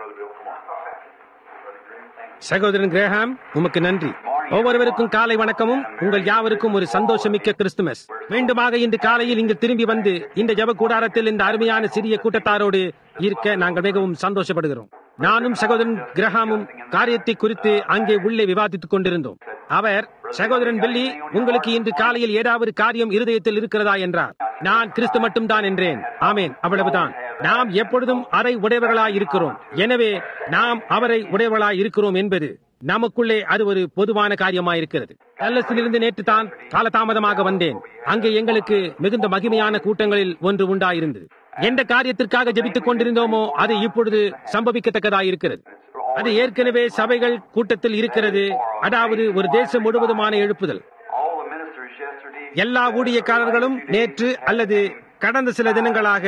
Brother Bill, come on. Brother Green, thank you. சகோதரன் கிரேஹாம் உமக்கு நன்றி ஒவ்வொருவருக்கும் காலை வணக்கமும் உங்கள் யாவருக்கும் ஒரு சந்தோஷமிக்க கிறிஸ்துமஸ் மீண்டுமாக இன்று காலையில் இங்கு திரும்பி வந்து இந்த ஜப கூடாரத்தில் இந்த அருமையான சிறிய கூட்டத்தாரோடு இருக்க நாங்கள் மிகவும் சந்தோஷப்படுகிறோம் நானும் சகோதரன் கிரஹாமும் காரியத்தை குறித்து அங்கே உள்ளே விவாதித்துக் கொண்டிருந்தோம் அவர் சகோதரன் வெள்ளி உங்களுக்கு இன்று காலையில் ஏதாவது காரியம் இருதயத்தில் இருக்கிறதா என்றார் நான் கிறிஸ்து மட்டும்தான் என்றேன் ஆமேன் அவ்வளவுதான் நாம் எப்பொழுதும் அறை உடையவர்களாய் இருக்கிறோம் எனவே நாம் அவரை உடையவர்களாய் இருக்கிறோம் என்பது நமக்குள்ளே அது ஒரு பொதுவான காரியமாயிருக்கிறது டல்லஸிலிருந்து நேற்று தான் காலதாமதமாக வந்தேன் அங்கே எங்களுக்கு மிகுந்த மகிமையான கூட்டங்களில் ஒன்று உண்டாயிருந்தது எந்த காரியத்திற்காக ஜெபித்துக் கொண்டிருந்தோமோ அது இப்பொழுது சம்பவிக்கத்தக்கதாயிருக்கிறது அது ஏற்கனவே சபைகள் கூட்டத்தில் இருக்கிறது அதாவது ஒரு தேசம் முழுவதுமான எழுப்புதல் All the ministers yesterday, எல்லா ஊழியக்காரர்களும் நேற்று அல்லது கடந்த சில தினங்களாக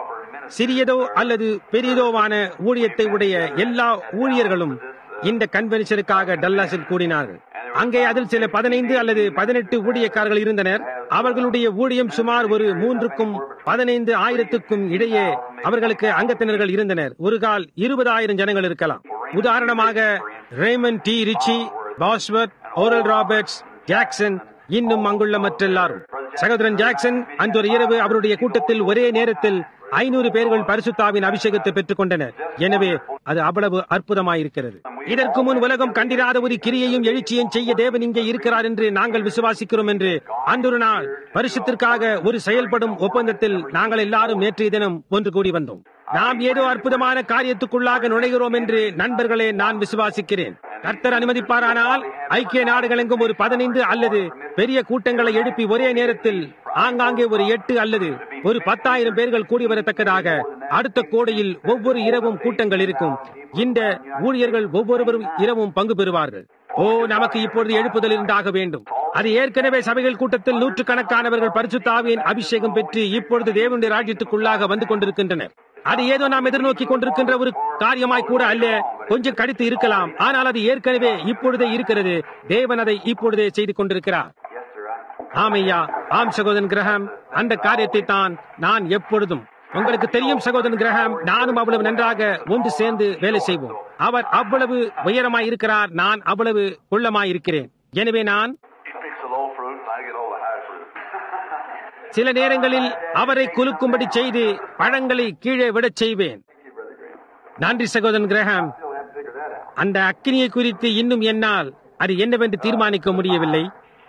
சிறியதோ அல்லது பெரியதோவான ஊழியத்தை உடைய எல்லா ஊழியர்களும் இந்த கன்வென்ஷனுக்காக டல்லாஸில் கூடினார்கள் அங்கே அதில் சில பதினைந்து அல்லது பதினெட்டு ஊழியக்காரர்கள் இருந்தனர் அவர்களுடைய ஊழியம் சுமார் ஒரு மூன்றுக்கும் பதினைந்து ஆயிரத்துக்கும் இடையே அவர்களுக்கு அங்கத்தினர்கள் இருந்தனர் ஒரு கால் இருபதாயிரம் ஜனங்கள் இருக்கலாம் உதாரணமாக ரேமன் டி ரிச்சி பாஸ்வர்ட் ஓரல் ராபர்ட்ஸ் ஜாக்சன் இன்னும் அங்குள்ள மற்றெல்லாரும் சகோதரன் ஜாக்சன் அன்று ஒரு இரவு அவருடைய கூட்டத்தில் ஒரே நேரத்தில் ஐநூறு பேர்கள் பரிசுத்தாவின் அபிஷேகத்தை பெற்றுக் கொண்டனர் எனவே அது அவ்வளவு அற்புதமாயிருக்கிறது இதற்கு முன் உலகம் கண்டிராத ஒரு கிரியையும் எழுச்சியும் செய்ய தேவன் இங்கே இருக்கிறார் என்று நாங்கள் விசுவாசிக்கிறோம் என்று அன்றொரு நாள் வருஷத்திற்காக ஒரு செயல்படும் ஒப்பந்தத்தில் நாங்கள் எல்லாரும் நேற்றைய தினம் ஒன்று கூடி வந்தோம் நாம் ஏதோ அற்புதமான காரியத்துக்குள்ளாக நுழைகிறோம் என்று நண்பர்களே நான் விசுவாசிக்கிறேன் கர்த்தர் அனுமதிப்பாரானால் ஐக்கிய நாடுகளெங்கும் ஒரு பதினைந்து அல்லது பெரிய கூட்டங்களை எழுப்பி ஒரே நேரத்தில் ஆங்காங்கே ஒரு எட்டு அல்லது ஒரு பத்தாயிரம் பேர்கள் கூடி வரத்தக்கதாக அடுத்த கோடையில் ஒவ்வொரு இரவும் கூட்டங்கள் இருக்கும் இந்த ஊழியர்கள் ஒவ்வொருவரும் இரவும் பங்கு பெறுவார்கள் ஓ நமக்கு இப்பொழுது எழுப்புதல் இருந்தாக வேண்டும் அது ஏற்கனவே சபைகள் கூட்டத்தில் நூற்றுக்கணக்கானவர்கள் பரிசுத்தாவியின் அபிஷேகம் பெற்று இப்பொழுது தேவனுடைய ராஜ்யத்துக்குள்ளாக வந்து கொண்டிருக்கின்றனர் அது ஏதோ நாம் எதிர்நோக்கி கொண்டிருக்கின்ற ஒரு காரியமாய் கூட அல்ல கொஞ்சம் கடித்து இருக்கலாம் ஆனால் அது ஏற்கனவே இப்பொழுதே இருக்கிறது தேவன் அதை இப்பொழுதே செய்து கொண்டிருக்கிறார் ஆமையா ஆம் சகோதரன் கிரகம் அந்த காரியத்தை தான் நான் எப்பொழுதும் உங்களுக்கு தெரியும் சகோதரன் கிரகம் நானும் அவ்வளவு நன்றாக ஒன்று சேர்ந்து வேலை செய்வோம் அவர் அவ்வளவு உயரமாய் இருக்கிறார் நான் அவ்வளவு குள்ளமாய் இருக்கிறேன் எனவே நான் he picks the low fruit, and I get all the high fruit. சில நேரங்களில் அவரை குலுக்கும்படி செய்து பழங்களை கீழே விடச் செய்வேன் நன்றி சகோதரன் கிரகம் அந்த அக்கினியை குறித்து இன்னும் என்னால் அது என்னவென்று தீர்மானிக்க முடியவில்லை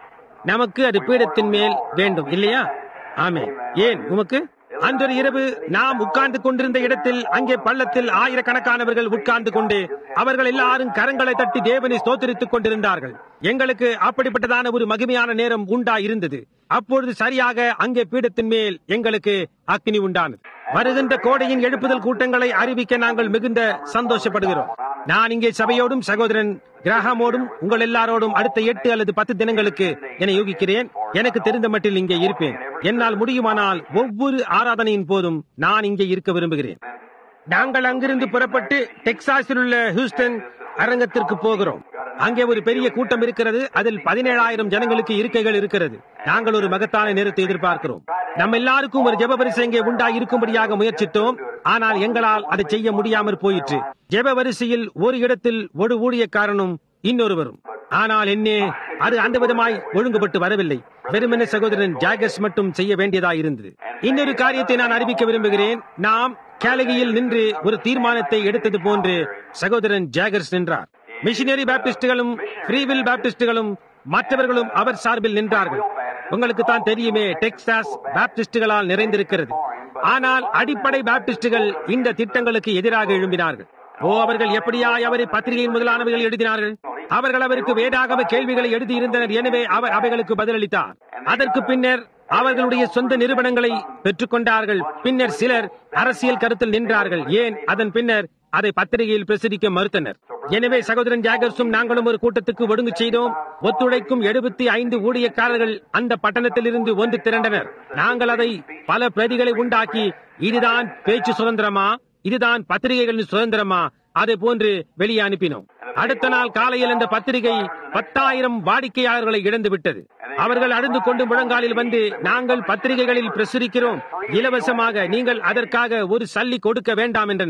நமக்கு அது பீடத்தின் மேல் வேண்டும் இல்லையா ஆமே ஏன் உமக்கு அன்றொரு இரவு நாம் உட்கார்ந்து கொண்டிருந்த இடத்தில் அங்கே பள்ளத்தில் ஆயிரக்கணக்கானவர்கள் உட்கார்ந்து கொண்டு அவர்கள் எல்லாரும் கரங்களை தட்டி தேவனை ஸ்தோத்திரித்துக் கொண்டிருந்தார்கள் எங்களுக்கு அப்படிப்பட்டதான ஒரு மகிமையான நேரம் உண்டா இருந்தது அப்பொழுது சரியாக அங்கே பீடத்தின் மேல் எங்களுக்கு அக்கினி உண்டானது வருகின்ற கோடையின் எழுப்புதல் கூட்டங்களை அறிவிக்க நாங்கள் மிகுந்த சந்தோஷப்படுகிறோம் நான் இங்கே சபையோடும் சகோதரன் கிரகமோடும் உங்கள் எல்லாரோடும் அடுத்த எட்டு அல்லது பத்து தினங்களுக்கு என யூகிக்கிறேன் எனக்கு தெரிந்த மட்டில் இங்கே இருப்பேன் என்னால் முடியுமானால் ஒவ்வொரு ஆராதனையின் போதும் நான் இங்கே இருக்க விரும்புகிறேன் நாங்கள் அங்கிருந்து புறப்பட்டு டெக்சாஸில் உள்ள ஹூஸ்டன் அரங்கத்திற்கு போகிறோம் அங்கே ஒரு பெரிய கூட்டம் இருக்கிறது அதில் பதினேழாயிரம் ஜனங்களுக்கு இருக்கைகள் இருக்கிறது நாங்கள் ஒரு மகத்தான நேரத்தை எதிர்பார்க்கிறோம் நம்ம எல்லாருக்கும் ஒரு ஜெப வரிசை இங்கே உண்டா இருக்கும்படியாக முயற்சித்தோம் ஆனால் எங்களால் அதை செய்ய முடியாமற் போயிற்று ஜெப வரிசையில் ஒரு இடத்தில் ஒரு ஊழியக்காரனும் இன்னொருவரும் ஆனால் என்னே அது அந்த விதமாய் ஒழுங்குபட்டு வரவில்லை வெறுமனே சகோதரன் ஜாகஸ் மட்டும் செய்ய வேண்டியதாய் இருந்தது இன்னொரு காரியத்தை நான் அறிவிக்க விரும்புகிறேன் நாம் கேலகியில் நின்று ஒரு தீர்மானத்தை எடுத்தது போன்று சகோதரன் ஜாகர்ஸ் நின்றார் மிஷினரி பாப்டிஸ்டுகளும் ஃப்ரீவில் பாப்டிஸ்டுகளும் மற்றவர்களும் அவர் சார்பில் நின்றார்கள் உங்களுக்கு தான் தெரியுமே டெக்சாஸ் பாப்டிஸ்டுகளால் நிறைந்திருக்கிறது ஆனால் அடிப்படை பாப்டிஸ்டுகள் இந்த திட்டங்களுக்கு எதிராக எழும்பினார்கள் ஓ அவர்கள் எப்படியாய் அவரை பத்திரிகையின் முதலானவைகள் எழுதினார்கள் அவர்கள் அவருக்கு வேதாகம கேள்விகளை எழுதியிருந்தனர் எனவே அவர் அவைகளுக்கு பதிலளித்தார் அதற்கு பின்னர் அவர்களுடைய சொந்த நிறுவனங்களை பெற்றுக்கொண்டார்கள் பின்னர் சிலர் அரசியல் கருத்தில் நின்றார்கள் ஏன் அதன் பின்னர் அதை பத்திரிகையில் பிரசுரிக்க மறுத்தனர் எனவே சகோதரன் ஜாகர்ஸும் நாங்களும் ஒரு கூட்டத்துக்கு ஒடுங்கு செய்தோம் ஒத்துழைக்கும் எழுபத்தி ஐந்து ஊழியக்காரர்கள் அந்த பட்டணத்திலிருந்து ஒன்று திரண்டனர் நாங்கள் அதை பல பிரதிகளை உண்டாக்கி இதுதான் பேச்சு சுதந்திரமா இதுதான் பத்திரிகைகளின் சுதந்திரமா அதை போன்று வெளியே அனுப்பினோம் அடுத்த நாள் காலையில் அந்த பத்திரிகை பத்தாயிரம் வாடிக்கையாளர்களை இழந்து விட்டது அவர்கள் அழுந்து கொண்டு முழங்காலில் வந்து நாங்கள் பத்திரிகைகளில் பிரசுரிக்கிறோம் இலவசமாக நீங்கள் அதற்காக ஒரு சல்லி கொடுக்க வேண்டாம் என்றனர்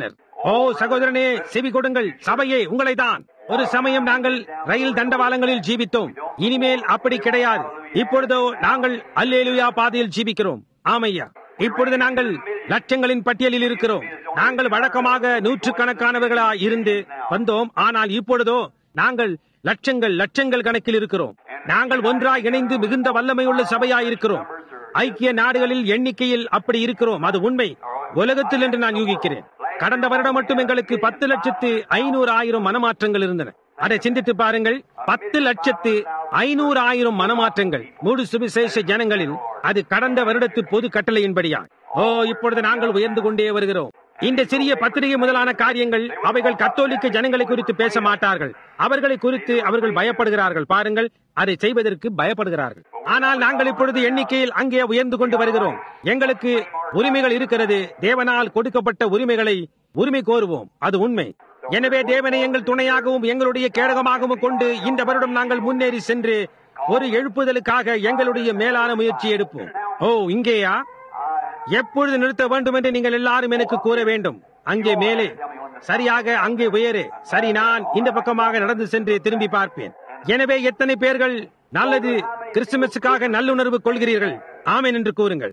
ஓ சகோதரனே செவி கொடுங்கள் சபையே உங்களை தான் ஒரு சமயம் நாங்கள் ரயில் தண்டவாளங்களில் ஜீவித்தோம் இனிமேல் அப்படி கிடையாது இப்பொழுதோ நாங்கள் அல்லேலுயா பாதையில் ஜீவிக்கிறோம் ஆமையா இப்பொழுது நாங்கள் லட்சங்களின் பட்டியலில் இருக்கிறோம் நாங்கள் வழக்கமாக நூற்றுக்கணக்கானவர்களா இருந்து வந்தோம் ஆனால் இப்பொழுதோ நாங்கள் லட்சங்கள் லட்சங்கள் கணக்கில் இருக்கிறோம் நாங்கள் ஒன்றாய் இணைந்து மிகுந்த வல்லமையுள்ள சபையாய் இருக்கிறோம் ஐக்கிய நாடுகளில் எண்ணிக்கையில் அப்படி இருக்கிறோம் அது உண்மை உலகத்தில் என்று நான் யூகிக்கிறேன் கடந்த வருடம் மட்டும் எங்களுக்கு பத்து லட்சத்து ஐநூறு ஆயிரம் மனமாற்றங்கள் இருந்தன அதை சிந்தித்து பாருங்கள் பத்து லட்சத்து ஐநூறு ஆயிரம் மனமாற்றங்கள் மூடு சுவிசேஷ ஜனங்களில் அது கடந்த வருடத்து பொது கட்டளையின்படியா ஓ இப்பொழுது நாங்கள் உயர்ந்து கொண்டே வருகிறோம் இந்த சிறிய பத்திரிகை முதலான காரியங்கள் அவைகள் கத்தோலிக்க ஜனங்களை குறித்து பேச மாட்டார்கள் அவர்களை குறித்து அவர்கள் பயப்படுகிறார்கள் பாருங்கள் அதை செய்வதற்கு பயப்படுகிறார்கள் ஆனால் நாங்கள் இப்பொழுது எண்ணிக்கையில் அங்கே உயர்ந்து கொண்டு வருகிறோம் எங்களுக்கு உரிமைகள் இருக்கிறது தேவனால் கொடுக்கப்பட்ட உரிமைகளை உரிமை கோருவோம் அது உண்மை எனவே தேவனை எங்கள் துணையாகவும் எங்களுடைய கேடகமாகவும் கொண்டு இந்த வருடம் நாங்கள் முன்னேறி சென்று ஒரு எழுப்புதலுக்காக எங்களுடைய மேலான முயற்சி எடுப்போம் ஓ இங்கேயா எப்பொழுது நிறுத்த வேண்டும் என்று நீங்கள் எல்லாரும் எனக்கு கூற வேண்டும் அங்கே மேலே சரியாக அங்கே உயரே சரி நான் இந்த பக்கமாக நடந்து சென்று திரும்பி பார்ப்பேன் எனவே எத்தனை பேர்கள் நல்லது கிறிஸ்துமஸுக்காக நல்லுணர்வு கொள்கிறீர்கள் ஆமென் என்று கூறுங்கள்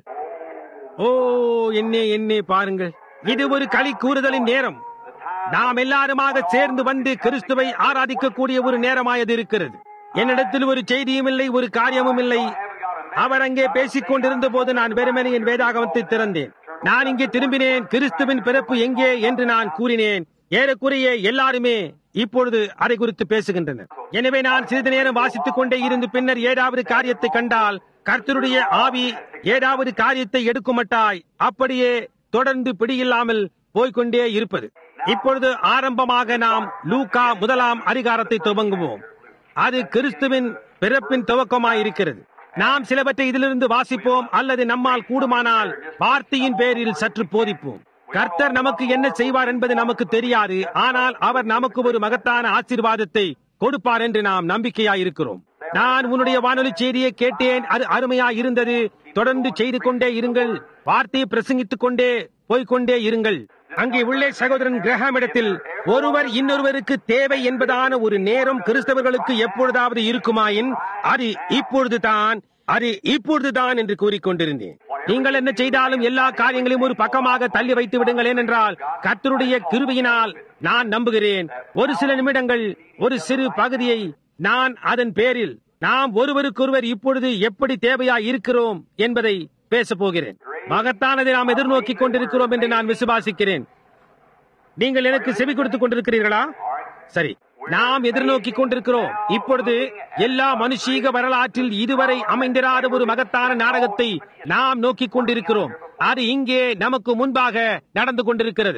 ஓ என்னே என்னே பாருங்கள் இது ஒரு களி கூறுதலின் நேரம் நாம் எல்லாருமாக சேர்ந்து வந்து கிறிஸ்துவை ஆராதிக்கக்கூடிய ஒரு நேரமாயது இருக்கிறது என்னிடத்தில் ஒரு செய்தியும் இல்லை ஒரு காரியமும் இல்லை அவர் அங்கே பேசிக் கொண்டிருந்த போது நான் வெறுமனே என் வேதாகமத்தை திறந்தேன் நான் இங்கே திரும்பினேன் கிறிஸ்துவின் பிறப்பு எங்கே என்று நான் கூறினேன் ஏறக்குறைய எல்லாருமே இப்பொழுது அதை குறித்து பேசுகின்றனர் எனவே நான் சிறிது நேரம் வாசித்துக் கொண்டே இருந்து பின்னர் ஏதாவது காரியத்தை கண்டால் கர்த்தருடைய ஆவி ஏதாவது காரியத்தை எடுக்குமட்டாய் அப்படியே தொடர்ந்து பிடியில்லாமல் போய்கொண்டே இருப்பது இப்பொழுது ஆரம்பமாக நாம் லூகா முதலாம் அதிகாரத்தை துவங்குவோம் அது கிறிஸ்துவின் பிறப்பின் துவக்கமாயிருக்கிறது நாம் சிலவற்றை இதிலிருந்து வாசிப்போம் அல்லது நம்மால் கூடுமானால் வார்த்தையின் பேரில் சற்று போதிப்போம் கர்த்தர் நமக்கு என்ன செய்வார் என்பது நமக்கு தெரியாது ஆனால் அவர் நமக்கு ஒரு மகத்தான ஆசீர்வாதத்தை கொடுப்பார் என்று நாம் நம்பிக்கையாய் இருக்கிறோம் நான் உன்னுடைய வானொலி செய்தியை கேட்டேன் அது அருமையாய் இருந்தது தொடர்ந்து செய்து கொண்டே இருங்கள் வார்த்தையை பிரசங்கித்துக் கொண்டே போய்கொண்டே இருங்கள் அங்கே உள்ளே சகோதரன் கிரகமிடத்தில் ஒருவர் இன்னொருவருக்கு தேவை என்பதான ஒரு நேரம் கிறிஸ்தவர்களுக்கு எப்பொழுதாவது இருக்குமாயின் அது இப்பொழுதுதான் அது இப்பொழுதுதான் என்று கூறிக்கொண்டிருந்தேன் நீங்கள் என்ன செய்தாலும் எல்லா காரியங்களையும் ஒரு பக்கமாக தள்ளி வைத்து விடுங்கள் ஏனென்றால் கர்த்தருடைய கிருபையினால் நான் நம்புகிறேன் ஒரு சில நிமிடங்கள் ஒரு சிறு பகுதியை நான் அதன் பேரில் நாம் ஒருவருக்கொருவர் இப்பொழுது எப்படி தேவையா இருக்கிறோம் என்பதை பேசப் போகிறேன் மகத்தானதை நாம் எதிர்நோக்கிக் கொண்டிருக்கிறோம் என்று நான் விசுவாசிக்கிறேன் நீங்கள் எனக்கு செவி கொடுத்துக் கொண்டிருக்கிறீர்களா சரி நாம் எதிர்நோக்கிக் கொண்டிருக்கிறோம் இப்பொழுது எல்லா மனுஷீக வரலாற்றில் இதுவரை அமைந்திராத ஒரு மகத்தான நாடகத்தை நாம் நோக்கிக் கொண்டிருக்கிறோம் அது இங்கே நமக்கு முன்பாக நடந்து கொண்டிருக்கிறது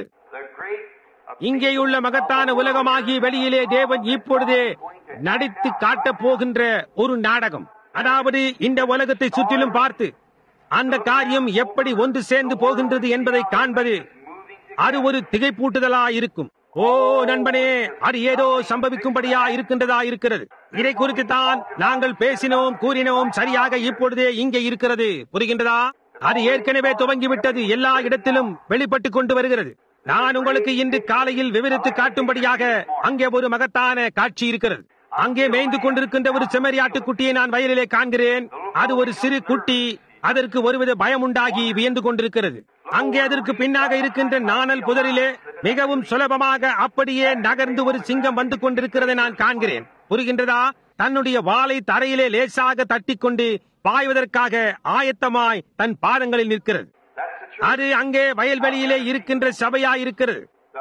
இங்கேயுள்ள மகத்தான உலகமாகிய வெளியிலே தேவன் இப்பொழுதே நடித்து காட்டப் போகின்ற ஒரு நாடகம் அதாவது இந்த உலகத்தை சுற்றிலும் பார்த்து அந்த காரியம் எப்படி ஒன்று சேர்ந்து போகின்றது என்பதை காண்பது அது ஒரு திகைப்பூட்டுதலா இருக்கும் ஓ நண்பனே அது ஏதோ சம்பவிக்கும்படியா இருக்கின்றதா இருக்கிறது இதை குறித்து தான் நாங்கள் பேசினோம் கூறினோம் சரியாக இப்பொழுதே இங்கே இருக்கிறது புரிகின்றதா அது ஏற்கனவே துவங்கிவிட்டது எல்லா இடத்திலும் வெளிப்பட்டுக் கொண்டு வருகிறது நான் உங்களுக்கு இன்று காலையில் விவரித்து காட்டும்படியாக அங்கே ஒரு மகத்தான காட்சி இருக்கிறது அங்கே மேய்ந்து கொண்டிருக்கின்ற ஒரு செம்மறியாட்டு குட்டியை நான் வயலிலே காண்கிறேன் அது ஒரு சிறு குட்டி அதற்கு ஒருவித பயம் உண்டாகி வியந்து கொண்டிருக்கிறது அங்கே அதற்கு பின்னாக இருக்கின்ற நாணல் புதரிலே மிகவும் சுலபமாக அப்படியே நகர்ந்து ஒரு சிங்கம் வந்து கொண்டிருக்கிறதை நான் காண்கிறேன் புரிகின்றதா தன்னுடைய வாளை தரையிலே லேசாக தட்டிக்கொண்டு பாய்வதற்காக ஆயத்தமாய் தன் பாதங்களில் நிற்கிறது அது அங்கே வயல்வெளியிலே இருக்கின்ற சபையாய் இருக்கிறது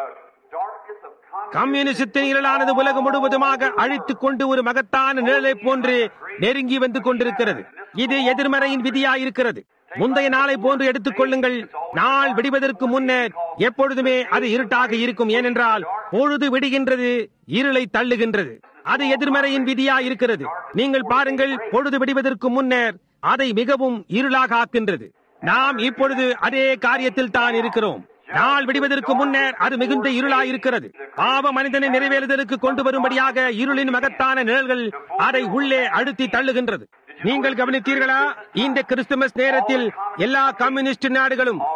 கம்யூனிஸ்டின் நிழலானது உலகம் முழுவதுமாக அழித்துக் கொண்டு ஒரு மகத்தான நிழலை போன்று நெருங்கி வந்து கொண்டிருக்கிறது இது எதிர்மறையின் விதியாயிருக்கிறது முந்தைய நாளை போன்று எடுத்துக் கொள்ளுங்கள் நாள் விடுவதற்கு முன்னர் எப்பொழுதுமே அது இருட்டாக இருக்கும் ஏனென்றால் பொழுது விடுகின்றது இருளை தள்ளுகின்றது அது எதிர்மறையின் விதியா இருக்கிறது நீங்கள் பாருங்கள் பொழுது விடுவதற்கு முன்னர் அதை மிகவும் இருளாக ஆக்கின்றது நாம் இப்பொழுது அதே காரியத்தில் தான் இருக்கிறோம் நாள் விடுவதற்கு முன்னர் அது மிகுந்த இருளாய் இருக்கிறது பாவ மனிதனை நிறைவேறுதலுக்கு கொண்டு வரும்படியாக இருளின் மகத்தான நிழல்கள் அதை உள்ளே அழுத்தி தள்ளுகின்றது நீங்கள் கவனித்தீர்களா இந்த கிறிஸ்துமஸ் நேரத்தில் எல்லா கம்யூனிஸ்ட் நாடுகளும்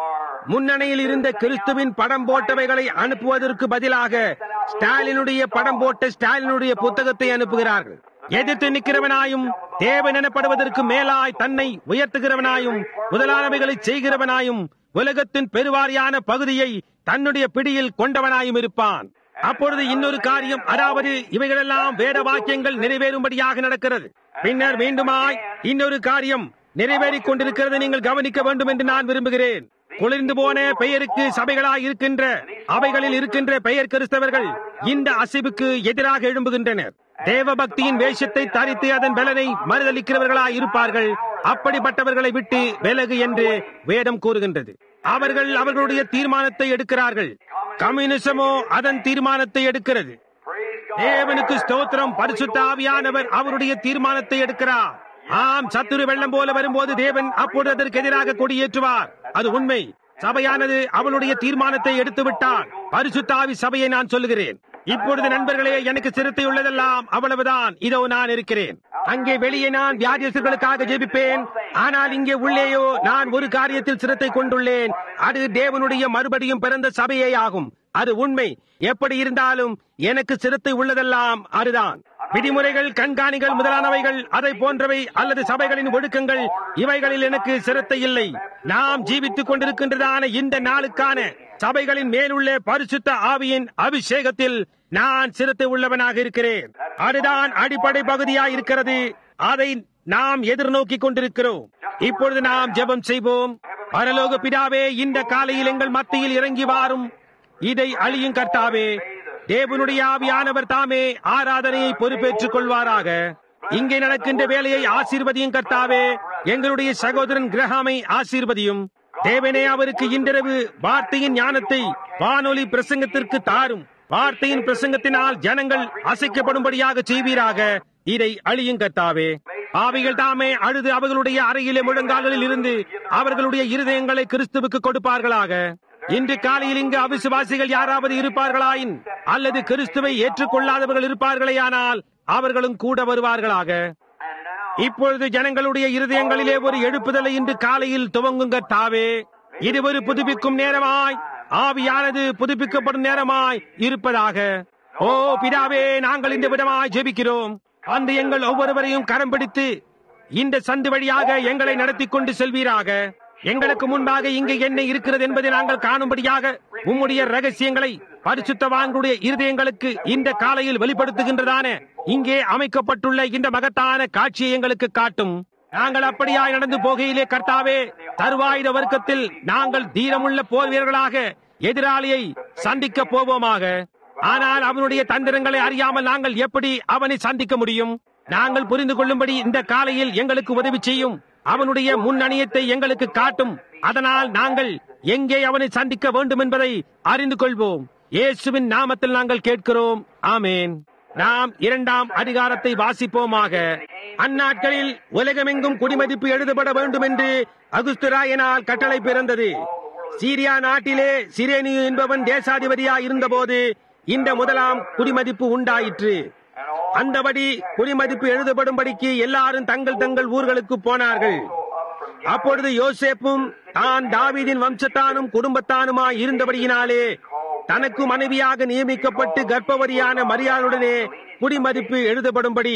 முன்னணியில் இருந்த கிறிஸ்துவின் படம் போட்டவைகளை அனுப்புவதற்கு பதிலாக ஸ்டாலினுடைய படம் போட்ட ஸ்டாலினுடைய புத்தகத்தை அனுப்புகிறார்கள் எதிர்த்து நிற்கிறவனாயும் தேவன் எனப்படுவதற்கு மேலாய் தன்னை உயர்த்துகிறவனாயும் முதலானவைகளை செய்கிறவனாயும் உலகத்தின் பெருவாரியான பகுதியை தன்னுடைய பிடியில் கொண்டவனாயும் இருப்பான் அப்பொழுது இன்னொரு காரியம் அதாவது இவைகளெல்லாம் வேத வாக்கியங்கள் நிறைவேறும்படியாக நடக்கிறது பின்னர் மீண்டுமாய் இன்னொரு காரியம் நிறைவேறிக் கொண்டிருக்கிறது நீங்கள் கவனிக்க வேண்டும் என்று நான் விரும்புகிறேன் குளிர்ந்து போன பெயருக்கு சபைகளாய் இருக்கின்ற அவைகளில் இருக்கின்ற பெயர் கிறிஸ்தவர்கள் இந்த அசைவுக்கு எதிராக எழும்புகின்றனர் தேவ பக்தியின் வேஷத்தை தரித்து அதன் பலனை மறுதளிக்கிறவர்களாய் இருப்பார்கள் அப்படிப்பட்டவர்களை விட்டு விலகு என்று வேதம் கூறுகின்றது அவர்கள் அவர்களுடைய தீர்மானத்தை எடுக்கிறார்கள் கம்யூனிசமோ அதன் தீர்மானத்தை எடுக்கிறது தேவனுக்கு ஸ்தோத்திரம் பரிசுத்த ஆவியானவர் அவருடைய தீர்மானத்தை எடுக்கிறார் ஆம் சத்துரு வெள்ளம் போல வரும்போது தேவன் அப்பொழுது அதற்கு எதிராக கொடியேற்றுவார் அது உண்மை சபையானது அவளுடைய தீர்மானத்தை எடுத்து விட்டார் பரிசுத்தாவி சபையை நான் சொல்லுகிறேன் இப்பொழுது நண்பர்களே எனக்கு சிறுத்தை உள்ளதெல்லாம் அவ்வளவுதான் இதோ நான் இருக்கிறேன் அங்கே வெளியே நான் வியாதியர்களுக்காக ஜெபிப்பேன் ஆனால் இங்கே உள்ளேயோ நான் ஒரு காரியத்தில் சிரத்தை கொண்டுள்ளேன் அது தேவனுடைய மறுபடியும் பிறந்த சபையே ஆகும் அது உண்மை எப்படி இருந்தாலும் எனக்கு சிரத்தை உள்ளதெல்லாம் அதுதான் விதிமுறைகள் கண்காணிகள் முதலானவைகள் அதை போன்றவை அல்லது சபைகளின் ஒழுக்கங்கள் இவைகளில் எனக்கு சிரத்தை இல்லை நாம் ஜீவித்துக் கொண்டிருக்கின்றதான இந்த நாளுக்கான சபைகளின் மேலுள்ள பரிசுத்த ஆவியின் அபிஷேகத்தில் நான் சிரத்தை உள்ளவனாக இருக்கிறேன் அதுதான் அடிப்படை பகுதியாய் இருக்கிறது அதை நாம் எதிர்நோக்கி கொண்டிருக்கிறோம் இப்பொழுது நாம் ஜெபம் செய்வோம் பரலோக பிதாவே இந்த காலையில் எங்கள் மத்தியில் இறங்கி வாரும் இதை அழியும் கர்த்தாவே தேவனுடைய ஆவியானவர் தாமே ஆராதனையை பொறுப்பேற்றுக் கொள்வாராக இங்கே நடக்கின்ற வேலையை ஆசீர்வதியும் கர்த்தாவே எங்களுடைய சகோதரன் கிரகாமை ஆசீர்வதியும் தேவனே அவருக்கு இன்றிரவு வார்த்தையின் ஞானத்தை வானொலி பிரசங்கத்திற்கு தாரும் வார்த்தையின் பிரசங்கத்தினால் ஜனங்கள் அசைக்கப்படும்படியாக செய்வீராக இதை அழியும் கர்த்தாவே ஆவிகள் தாமே அழுது அவர்களுடைய அறையிலே முழங்கால்களில் இருந்து அவர்களுடைய இருதயங்களை கிறிஸ்துவுக்கு கொடுப்பார்களாக இன்று காலையில் இங்கு அவிசுவாசிகள் யாராவது இருப்பார்களாயின் அல்லது கிறிஸ்துவை ஏற்றுக்கொள்ளாதவர்கள் இருப்பார்களேயானால் அவர்களும் கூட வருவார்களாக இப்பொழுது ஜனங்களுடைய இருதயங்களிலே ஒரு எழுப்புதலை இன்று காலையில் துவங்குங்க தாவே இது ஒரு புதுப்பிக்கும் நேரமாய் ஆவியானது புதுப்பிக்கப்படும் நேரமாய் இருப்பதாக ஓ பிதாவே நாங்கள் இந்த விதமாய் ஜெபிக்கிறோம் அந்த எங்கள் ஒவ்வொருவரையும் கரம் பிடித்து இந்த சந்து வழியாக எங்களை நடத்தி கொண்டு செல்வீராக எங்களுக்கு முன்பாக இங்கு என்ன இருக்கிறது என்பதை நாங்கள் காணும்படியாக உம்முடைய ரகசியங்களை பரிசுத்தவான்களுடைய இருதயங்களுக்கு இந்த காலையில் வெளிப்படுத்துகின்றதான இங்கே அமைக்கப்பட்டுள்ள இந்த மகத்தான காட்சியை எங்களுக்கு காட்டும் நாங்கள் அப்படியாய் நடந்து போகையிலே கர்த்தாவே தருவாயுத வர்க்கத்தில் நாங்கள் தீரமுள்ள போர் வீரர்களாக எதிராளியை சந்திக்க போவோமாக ஆனால் அவனுடைய தந்திரங்களை அறியாமல் நாங்கள் எப்படி அவனை சந்திக்க முடியும் நாங்கள் புரிந்து கொள்ளும்படி இந்த காலையில் எங்களுக்கு உதவி செய்யும் அவனுடைய முன்னணியத்தை எங்களுக்கு காட்டும் அதனால் நாங்கள் எங்கே அவனை சந்திக்க வேண்டும் என்பதை அறிந்து கொள்வோம் இயேசுவின் நாமத்தில் நாங்கள் கேட்கிறோம் ஆமேன் நாம் இரண்டாம் அதிகாரத்தை வாசிப்போமாக அந்நாட்களில் உலகமெங்கும் குடிமதிப்பு எழுதப்பட வேண்டும் என்று அகுஸ்துராயனால் கட்டளை பிறந்தது சீரியா நாட்டிலே சிரேனி என்பவன் தேசாதிபதியாய் இருந்தபோது இந்த முதலாம் குடிமதிப்பு உண்டாயிற்று அந்தபடி குடிமதிப்பு எழுதப்படும்படிக்கு எல்லாரும் தங்கள் தங்கள் ஊர்களுக்கு போனார்கள் அப்பொழுது யோசேப்பும் தான் தாவீதின் வம்சத்தானும் குடும்பத்தானுமாய் இருந்தபடியினாலே தனக்கு மனைவியாக நியமிக்கப்பட்டு கர்ப்பவதியான மரியாளுடனே குடிமதிப்பு எழுதப்படும்படி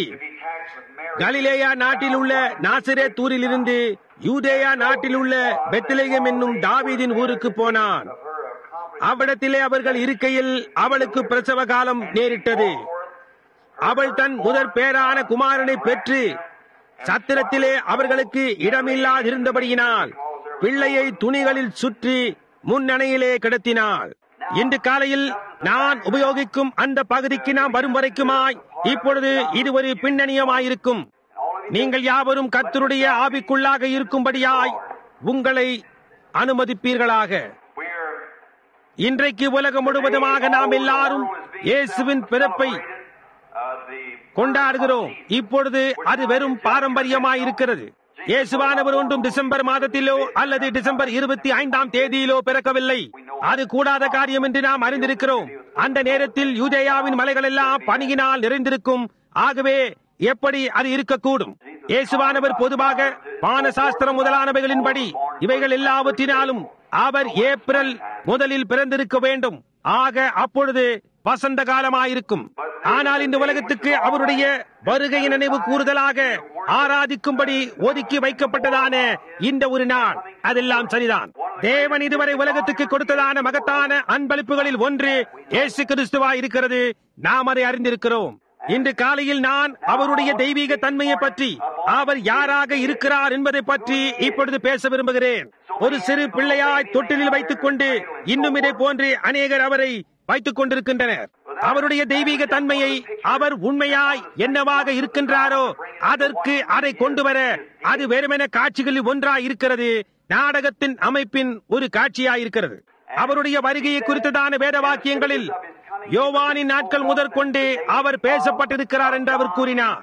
கலிலேயா நாட்டில் உள்ள நாசிரே தூரிலிருந்து யூதேயா நாட்டில் உள்ள பெத்லேகம் என்னும் தாவீதின் ஊருக்கு போனான் அவ்விடத்திலே அவர்கள் இருக்கையில் அவளுக்கு பிரசவ காலம் நேரிட்டது அவள் தன் முதற் பேரான குமாரனை பெற்று சத்திரத்திலே அவர்களுக்கு இடமில்லாதிருந்தபடியினால் பிள்ளையை துணிகளில் சுற்றி முன்னணையிலே கிடத்தினாள் இன்று காலையில் நான் உபயோகிக்கும் அந்த பகுதிக்கு நாம் வரும் வரைக்குமாய் இப்பொழுது இது ஒரு பின்னணியமாயிருக்கும் நீங்கள் யாவரும் கத்தருடைய ஆவிக்குள்ளாக இருக்கும்படியாய் உங்களை அனுமதிப்பீர்களாக இன்றைக்கு உலகம் முழுவதுமாக நாம் எல்லாரும் இயேசுவின் பிறப்பை கொண்டாடுகிறோம் இப்பொழுது அது வெறும் பாரம்பரியமாய் இருக்கிறது இயேசுவானவர் ஒன்றும் டிசம்பர் மாதத்திலோ அல்லது டிசம்பர் இருபத்தி ஐந்தாம் தேதியிலோ பிறக்கவில்லை அது கூடாத காரியம் என்று நாம் அறிந்திருக்கிறோம் அந்த நேரத்தில் யூதேயாவின் மலைகள் எல்லாம் பனியினால் நிறைந்திருக்கும் ஆகவே எப்படி அது இருக்கக்கூடும் இயேசுவானவர் பொதுவாக பானசாஸ்திரம் முதலானவைகளின்படி இவைகள் எல்லாவற்றினாலும் அவர் ஏப்ரல் முதலில் பிறந்திருக்க வேண்டும் ஆக அப்பொழுது வசந்த காலமாயிருக்கும் ஆனால் இந்த உலகத்துக்கு அவருடைய வருகை நினைவு கூறுதலாக ஆராதிக்கும்படி ஒதுக்கி வைக்கப்பட்டதான இந்த ஒரு நாள் அதெல்லாம் சரிதான் தேவன் இதுவரை உலகத்துக்கு கொடுத்ததான மகத்தான அன்பளிப்புகளில் ஒன்று இயேசு கிறிஸ்துவாய் இருக்கிறது நாம் அதை அறிந்திருக்கிறோம் இன்று காலையில் நான் அவருடைய தெய்வீக தன்மையை பற்றி அவர் யாராக இருக்கிறார் என்பதை பற்றி இப்பொழுது பேச விரும்புகிறேன் ஒரு சிறு பிள்ளையாய் தொட்டிலில் வைத்துக் கொண்டு இன்னும் இதை போன்று அநேகர் அவரை வைத்துக் கொண்டிருக்கின்றனர் அவருடைய தெய்வீக தன்மையை அவர் உண்மையாய் என்னவாக இருக்கின்றாரோ அதற்கு அதை கொண்டு வர அது வெறுமென காட்சிகளில் ஒன்றாய் இருக்கிறது நாடகத்தின் அமைப்பின் ஒரு காட்சியாய் இருக்கிறது அவருடைய வருகையை குறித்ததான வேத வாக்கியங்களில் யோவானின் நாட்கள் முதற்கொண்டு அவர் பேசப்பட்டிருக்கிறார் என்று அவர் கூறினார்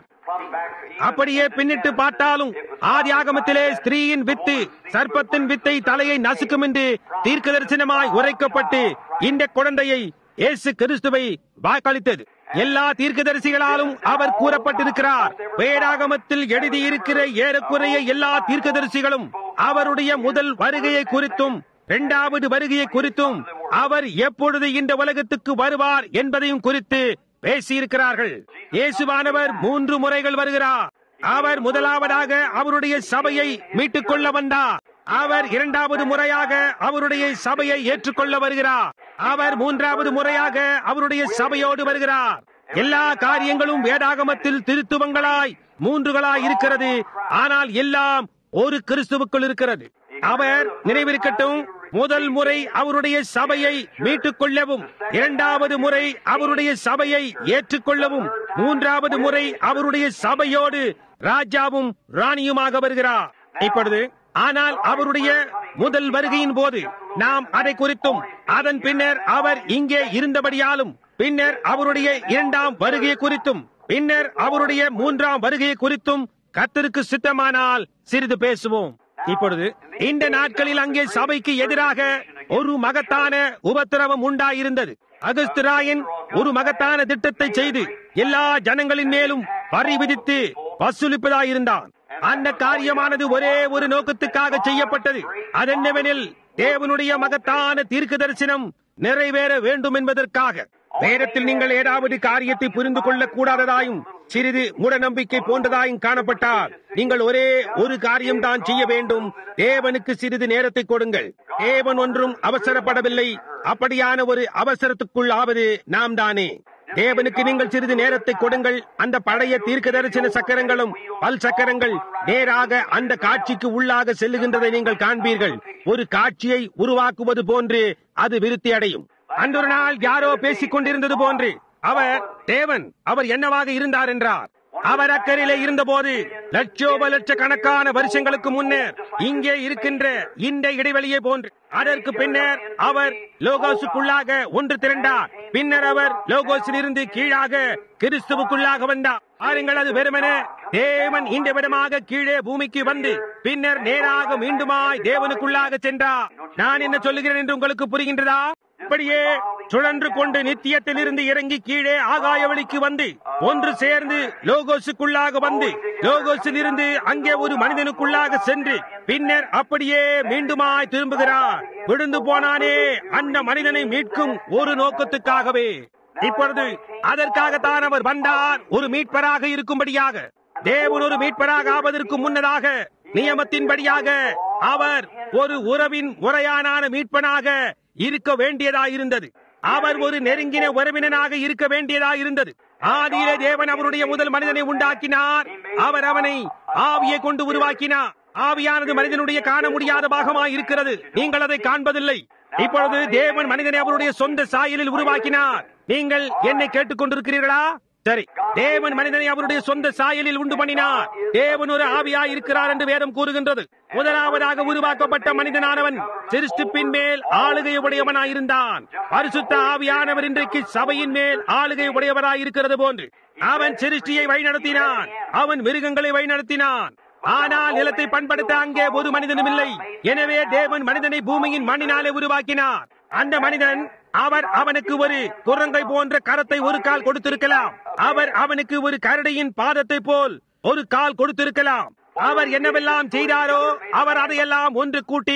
அப்படியே பின்னிட்டு பார்த்தாலும் ஆதி ஆகமத்திலே ஸ்திரீயின் வித்து சர்ப்பத்தின் வித்தை தலையை நசுக்கும் என்று தீர்க்க தரிசனமாய் உரைக்கப்பட்டு இந்த குழந்தையை இயேசு கிறிஸ்துவை வாக்களித்தது எல்லா தீர்க்கதரிசிகளாலும் அவர் கூறப்பட்டிருக்கிறார் வேடாகமத்தில் எழுதியிருக்கிற ஏறக்குறைய எல்லா தீர்க்கதரிசிகளும் அவருடைய முதல் வருகையை குறித்தும் இரண்டாவது வருகையை குறித்தும் அவர் எப்பொழுது இந்த உலகத்துக்கு வருவார் என்பதையும் குறித்து பேசியிருக்கிறார்கள் இயேசுவானவர் மூன்று முறைகள் வருகிறார் அவர் முதலாவதாக அவருடைய சபையை மீட்டுக் கொள்ள வந்தார் அவர் இரண்டாவது முறையாக அவருடைய சபையை ஏற்றுக்கொள்ள வருகிறார் அவர் மூன்றாவது முறையாக அவருடைய சபையோடு வருகிறார் எல்லா காரியங்களும் வேதாகமத்தில் திருத்துவங்களாய் மூன்றுகளாய் இருக்கிறது ஆனால் எல்லாம் ஒரு கிறிஸ்துவுக்குள் இருக்கிறது அவர் நினைவிருக்கட்டும் முதல் முறை அவருடைய சபையை மீட்டுக் கொள்ளவும் இரண்டாவது முறை அவருடைய சபையை ஏற்றுக்கொள்ளவும் மூன்றாவது முறை அவருடைய சபையோடு ராஜாவும் ராணியுமாக வருகிறார் இப்பொழுது ஆனால் அவருடைய முதல் வருகையின் போது நாம் அதை குறித்தும் அதன் பின்னர் அவர் இங்கே இருந்தபடியாலும் பின்னர் அவருடைய இரண்டாம் வருகை குறித்தும் பின்னர் அவருடைய மூன்றாம் வருகை குறித்தும் கத்தருக்கு சித்தமானால் சிறிது பேசுவோம் இப்பொழுது இந்த நாட்களில் அங்கே சபைக்கு எதிராக ஒரு மகத்தான உபத்திரவம் உண்டாயிருந்தது அகஸ்துராயன் ஒரு மகத்தான திட்டத்தை செய்து எல்லா ஜனங்களின் மேலும் வரி விதித்து வசூலிப்பதாயிருந்தான் அந்த காரியமானது ஒரே ஒரு நோக்கத்துக்காக செய்யப்பட்டது அதென்னவெனில் தேவனுடைய மகத்தான தீர்க்க தரிசனம் நிறைவேற வேண்டும் என்பதற்காக வேதத்தில் நீங்கள் ஏதாவது காரியத்தை புரிந்து கொள்ளக் கூடாததாயும் சிறிது மூட நம்பிக்கை போன்றதாயும் காணப்பட்டால் நீங்கள் ஒரே ஒரு காரியம் தான் செய்ய வேண்டும் தேவனுக்கு சிறிது நேரத்தை கொடுங்கள் தேவன் ஒன்றும் அவசரப்படவில்லை அப்படியான ஒரு அவசரத்துக்குள் ஆவது நாம் தானே தேவனுக்கு நீங்கள் சிறிது நேரத்தை கொடுங்கள் அந்த பழைய தீர்க்க தரிசன சக்கரங்களும் பல் சக்கரங்கள் நேராக அந்த காட்சிக்கு உள்ளாக செல்லுகின்றதை நீங்கள் காண்பீர்கள் ஒரு காட்சியை உருவாக்குவது போன்று அது விருத்தி அடையும் அன்றொரு நாள் யாரோ பேசிக் கொண்டிருந்தது போன்று அவர் தேவன் அவர் என்னவாக இருந்தார் என்றார் அவர் அக்கறையிலே இருந்தபோது லட்சோப லட்ச கணக்கான வருஷங்களுக்கு முன்னர் இங்கே இருக்கின்ற இந்த இடைவெளியை போன்று அதற்கு பின்னர் அவர் லோகோஸுக்குள்ளாக ஒன்று திரண்டார் பின்னர் அவர் லோகோஸில் இருந்து கீழாக கிறிஸ்துவுக்குள்ளாக வந்தார் பாருங்கள் அது வெறுமன தேவன் இந்த விடமாக கீழே பூமிக்கு வந்து பின்னர் நேராக மீண்டுமாய் தேவனுக்குள்ளாக சென்றார் நான் என்ன சொல்லுகிறேன் என்று உங்களுக்கு புரிகின்றதா இப்படியே சுழன்று கொண்டு நித்தியத்தில் இருந்து இறங்கி கீழே ஆகாய வழிக்கு வந்து ஒன்று சேர்ந்து லோகோஸுக்குள்ளாக வந்து லோகோஸில் இருந்து அங்கே ஒரு மனிதனுக்குள்ளாக சென்று பின்னர் அப்படியே மீண்டுமாய் திரும்புகிறார் விழுந்து போனானே அந்த மனிதனை மீட்கும் ஒரு நோக்கத்துக்காகவே இப்பொழுது அதற்காகத்தான் அவர் வந்தார் ஒரு மீட்பராக இருக்கும்படியாக தேவன் ஒரு மீட்பராக ஆவதற்கு முன்னதாக நியமத்தின்படியாக அவர் ஒரு உறவின் முறையானான மீட்பனாக இருக்க வேண்டியதாயிருந்தது அவர் ஒரு நெருங்கின உறவினனாக இருக்க வேண்டியதாயிருந்தது ஆதியிலே தேவன் அவருடைய முதல் மனிதனை உண்டாக்கினார் அவர் அவனை ஆவியை கொண்டு உருவாக்கினார் ஆவியானது மனிதனுடைய காண முடியாத பாகமாய் இருக்கிறது நீங்கள் அதை காண்பதில்லை இப்பொழுது தேவன் மனிதனை அவருடைய சொந்த சாயலில் உருவாக்கினார் நீங்கள் என்னை கேட்டுக் கொண்டிருக்கிறீர்களா சரி தேவன் மனிதனை அவருடைய சொந்த சாயலில் உண்டு பண்ணினார் தேவன் ஒரு ஆவியா இருக்கிறார் என்று வேதம் கூறுகின்றது முதலாவதாக உருவாக்கப்பட்ட மனிதனானவன் சிருஷ்டிப்பின் மேல் ஆளுகை உடையவனாயிருந்தான் பரிசுத்த ஆவியானவர் இன்றைக்கு சபையின் மேல் ஆளுகை உடையவராய் இருக்கிறது போன்று அவன் சிருஷ்டியை வழிநடத்தினான் அவன் மிருகங்களை வழிநடத்தினான் ஆனால் நிலத்தை பண்படுத்த அங்கே ஒரு மனிதனும் இல்லை எனவே தேவன் மனிதனை பூமியின் மண்ணினாலே உருவாக்கினார் அந்த மனிதன் அவர் அவனுக்கு ஒரு குரங்கை போன்ற கரத்தை ஒரு கால் கொடுத்திருக்கலாம் அவர் அவனுக்கு ஒரு கரடியின் பாதத்தை போல் ஒரு கால் கொடுத்திருக்கலாம் அவர் என்னவெல்லாம் செய்தாரோ அவர் அதையெல்லாம் ஒன்று கூட்டி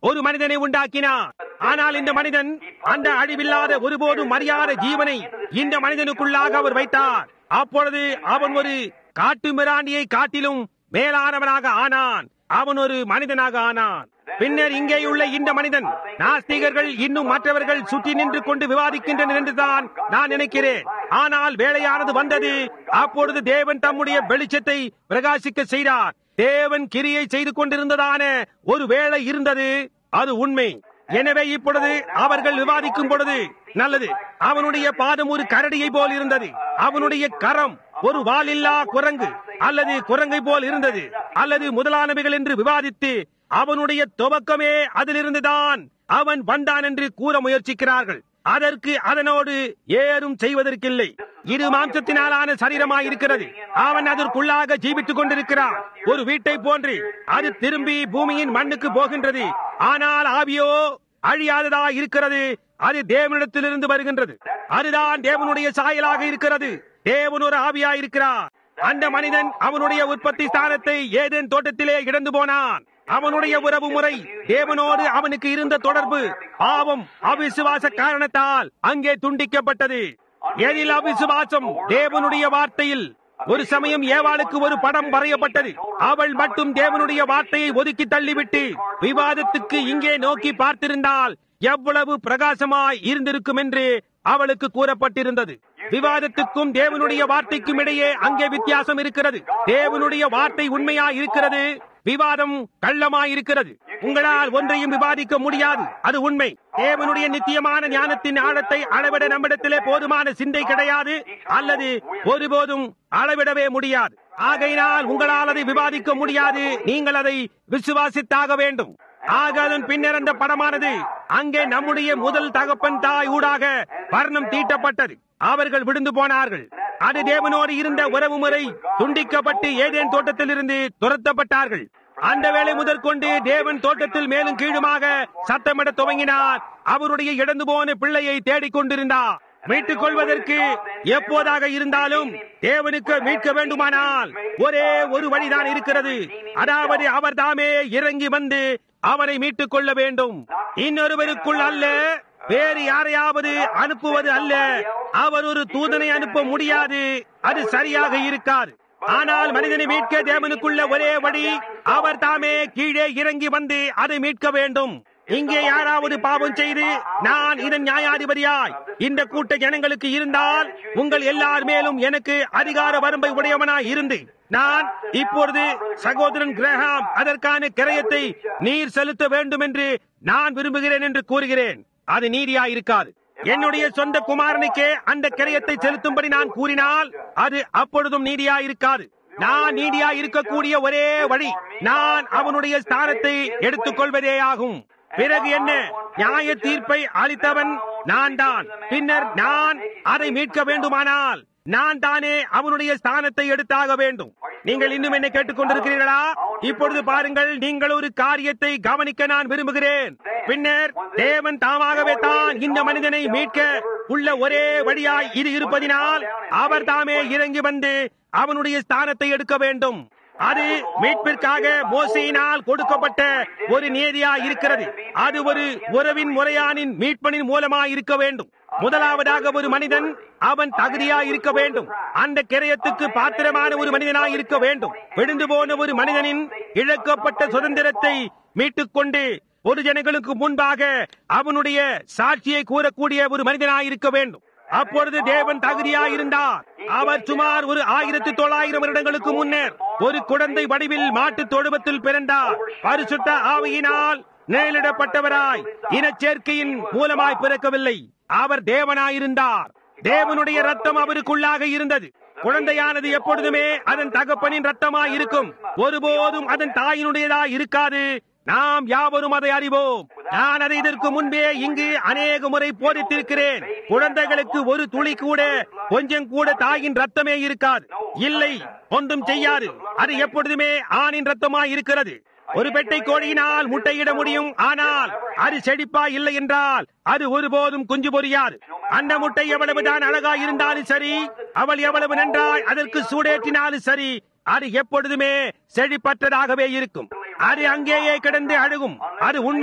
ஒரு மனிதனை உண்டாக்கினார் ஆனால் இந்த மனிதன் அந்த அழிவில்லாத ஒருபோதும் மரியாத ஜீவனை இந்த மனிதனுக்குள்ளாக அவர் வைத்தார் அப்பொழுது அவன் ஒரு காட்டு மிராண்டியை காட்டிலும் மேலானவனாக ஆனான் அவன் ஒரு மனிதனாக ஆனான் பின்னர் இங்கேயுள்ள இந்த மனிதன் நாஸ்திகர்கள் இன்னும் மற்றவர்கள் சுற்றி நின்று கொண்டு விவாதிக்கின்றனர் என்றுதான் நான் நினைக்கிறேன் ஆனால் வேலையானது வந்தது அப்பொழுது தேவன் தம்முடைய வெளிச்சத்தை பிரகாசிக்க செய்தார் தேவன் கிரியை செய்து கொண்டிருந்ததான ஒரு வேலை இருந்தது அது உண்மை எனவே இப்பொழுது அவர்கள் விவாதிக்கும் பொழுது நல்லது அவனுடைய பாதம் ஒரு கரடியை போல் இருந்தது அவனுடைய கரம் ஒரு வாலில்லா குரங்கு அல்லது குரங்கை போல் இருந்தது அல்லது முதலானவைகள் என்று விவாதித்து அவனுடைய துவக்கமே அதிலிருந்துதான் அவன் வந்தான் என்று கூற முயற்சிக்கிறார்கள் அதற்கு அதனோடு ஏறும் செய்வதற்கில்லை இது மாம்சத்தினாலான சரீரமாய் இருக்கிறது அவன் அதற்குள்ளாக ஜீவித்துக் கொண்டிருக்கிறான் ஒரு வீட்டை போன்று அது திரும்பி பூமியின் மண்ணுக்கு போகின்றது ஆனால் ஆவியோ அழியாததா இருக்கிறது அது தேவனிடத்திலிருந்து வருகின்றது அதுதான் தேவனுடைய சாயலாக இருக்கிறது தேவன் ஒரு ஆவியா இருக்கிறார் அந்த மனிதன் அவனுடைய உற்பத்தி ஸ்தானத்தை ஏதேன் தோட்டத்திலே இழந்து போனான் அவனுடைய உறவு முறை தேவனோடு அவனுக்கு இருந்த தொடர்பு பாவம் அவிசுவாச காரணத்தால் அங்கே துண்டிக்கப்பட்டது எதில் அவிசுவாசம் தேவனுடைய வார்த்தையில் ஒரு சமயம் ஏவாளுக்கு ஒரு படம் வரையப்பட்டது அவள் மட்டும் தேவனுடைய வார்த்தையை ஒதுக்கி தள்ளிவிட்டு விவாதத்துக்கு இங்கே நோக்கி பார்த்திருந்தால் எவ்வளவு பிரகாசமாய் இருந்திருக்கும் என்று அவளுக்கு கூறப்பட்டிருந்தது விவாதத்துக்கும் தேவனுடைய வார்த்தைக்கும் இடையே அங்கே வித்தியாசம் இருக்கிறது தேவனுடைய வார்த்தை உண்மையா இருக்கிறது விவாதம் கள்ளமாய் இருக்கிறது உங்களால் ஒன்றையும் விவாதிக்க முடியாது அது உண்மை தேவனுடைய நித்தியமான ஞானத்தின் ஆழத்தை அளவிட நம்மிடத்திலே போதுமான சிந்தை கிடையாது அல்லது ஒருபோதும் அளவிடவே முடியாது ஆகையினால் உங்களால் அதை விவாதிக்க முடியாது நீங்கள் அதை விசுவாசித்தாக வேண்டும் ஆக அதன் பின்னர் அந்த படமானது அங்கே நம்முடைய முதல் தகப்பன் தாய் ஊடாக வர்ணம் தீட்டப்பட்டது அவர்கள் விழுந்து போனார்கள் அது தேவனோடு இருந்த உறவு முறை துண்டிக்கப்பட்டு ஏதேன் தோட்டத்தில் இருந்து துரத்தப்பட்டார்கள் அந்த வேலை முதற்கொண்டு தேவன் தோட்டத்தில் மேலும் கீழுமாக சத்தமிட துவங்கினார் அவருடைய இழந்து போன பிள்ளையை தேடிக் கொண்டிருந்தார் மீட்டுக் கொள்வதற்கு எப்போதாக இருந்தாலும் தேவனுக்கு மீட்க வேண்டுமானால் ஒரே ஒரு வழிதான் இருக்கிறது அதாவது அவர் தாமே இறங்கி வந்து அவரை மீட்டுக் கொள்ள வேண்டும் இன்னொருவருக்குள் அல்ல வேறு யாரையாவது அனுப்புவது அல்ல அவர் ஒரு தூதனை அனுப்ப முடியாது அது சரியாக இருக்காது ஆனால் மனிதனை மீட்க தேவனுக்குள்ள ஒரே வழி அவர் தாமே கீழே இறங்கி வந்து அதை மீட்க வேண்டும் இங்கே யாராவது பாவம் செய்து நான் இதன் நியாயாதிபதியாய் இந்த கூட்ட ஜனங்களுக்கு இருந்தால் உங்கள் எல்லார் மேலும் எனக்கு அதிகார வரம்பை உடையவனாய் இருந்து நான் இப்பொழுது சகோதரன் கிரஹாம் அதற்கான கிரயத்தை நீர் செலுத்த வேண்டும் என்று நான் விரும்புகிறேன் என்று கூறுகிறேன் அது நீதியா இருக்காது என்னுடைய சொந்த குமாரனுக்கே அந்த கிரயத்தை செலுத்தும்படி நான் கூறினால் அது அப்பொழுதும் நீதியா இருக்காது நான் நீதியா இருக்கக்கூடிய ஒரே வழி நான் அவனுடைய ஸ்தானத்தை எடுத்துக் கொள்வதே ஆகும் பிறகு என்ன நியாய தீர்ப்பை அளித்தவன் நான் தான் பின்னர் நான் அதை மீட்க வேண்டுமானால் நான் தானே அவனுடைய ஸ்தானத்தை எடுத்தாக வேண்டும் நீங்கள் இன்னும் என்னை கேட்டுக் கொண்டிருக்கிறீர்களா இப்பொழுது பாருங்கள் நீங்கள் ஒரு காரியத்தை கவனிக்க நான் விரும்புகிறேன் பின்னர் தேவன் தாமாகவே தான் இந்த மனிதனை மீட்க உள்ள ஒரே வழியாய் இது இருப்பதினால் அவர் தாமே இறங்கி வந்து அவனுடைய ஸ்தானத்தை எடுக்க வேண்டும் அது மீட்பிற்காக மோசையினால் கொடுக்கப்பட்ட ஒரு நேதியா இருக்கிறது அது ஒரு உறவின் முறையானின் மீட்பனின் மூலமாய் இருக்க வேண்டும் முதலாவதாக ஒரு மனிதன் அவன் தகுதியா இருக்க வேண்டும் அந்த கிரயத்துக்கு பாத்திரமான ஒரு மனிதனாய் இருக்க வேண்டும் விழுந்து போன ஒரு மனிதனின் இழக்கப்பட்ட சுதந்திரத்தை மீட்டுக் கொண்டு ஒரு ஜனங்களுக்கு முன்பாக அவனுடைய சாட்சியை கூறக்கூடிய ஒரு மனிதனாய் இருக்க வேண்டும் அப்பொழுது தேவன் தகுதியாய் இருந்தார் அவர் சுமார் ஒரு ஆயிரத்தி தொள்ளாயிரம் வருடங்களுக்கு முன்னர் ஒரு குழந்தை வடிவில் மாட்டு தொழுவத்தில் பிறந்தார் பரிசுத்த ஆவியினால் நேரிடப்பட்டவராய் இனச்சேர்க்கையின் மூலமாய் பிறக்கவில்லை அவர் தேவனாயிருந்தார் தேவனுடைய ரத்தம் அவருக்குள்ளாக இருந்தது குழந்தையானது எப்பொழுதுமே அதன் தகப்பனின் ரத்தமாய் இருக்கும் ஒருபோதும் அதன் தாயினுடையதாய் இருக்காது நாம் யாவரும் அதை அறிவோம் நான் அதை இதற்கு முன்பே இங்கு அநேக முறை போதித்திருக்கிறேன் குழந்தைகளுக்கு ஒரு துளி கூட கொஞ்சம் கூட தாயின் ரத்தமே இருக்காது இல்லை ஒன்றும் செய்யாது அது எப்பொழுதுமே ஆணின் ரத்தமாய் இருக்கிறது ஒரு பெட்டை கோழியினால் முட்டையிட முடியும் ஆனால் அது செழிப்பா இல்லை என்றால் அது ஒருபோதும் குஞ்சு பொரியாது அந்த முட்டை எவ்வளவுதான் அழகா இருந்தாலும் சரி அவள் எவ்வளவு நன்றாய் அதற்கு சூடேற்றினாலும் சரி அது எப்பொழுதுமே செழிப்பற்றதாகவே இருக்கும் அது அங்கேயே கிடந்து அழுகும் அது உண்மை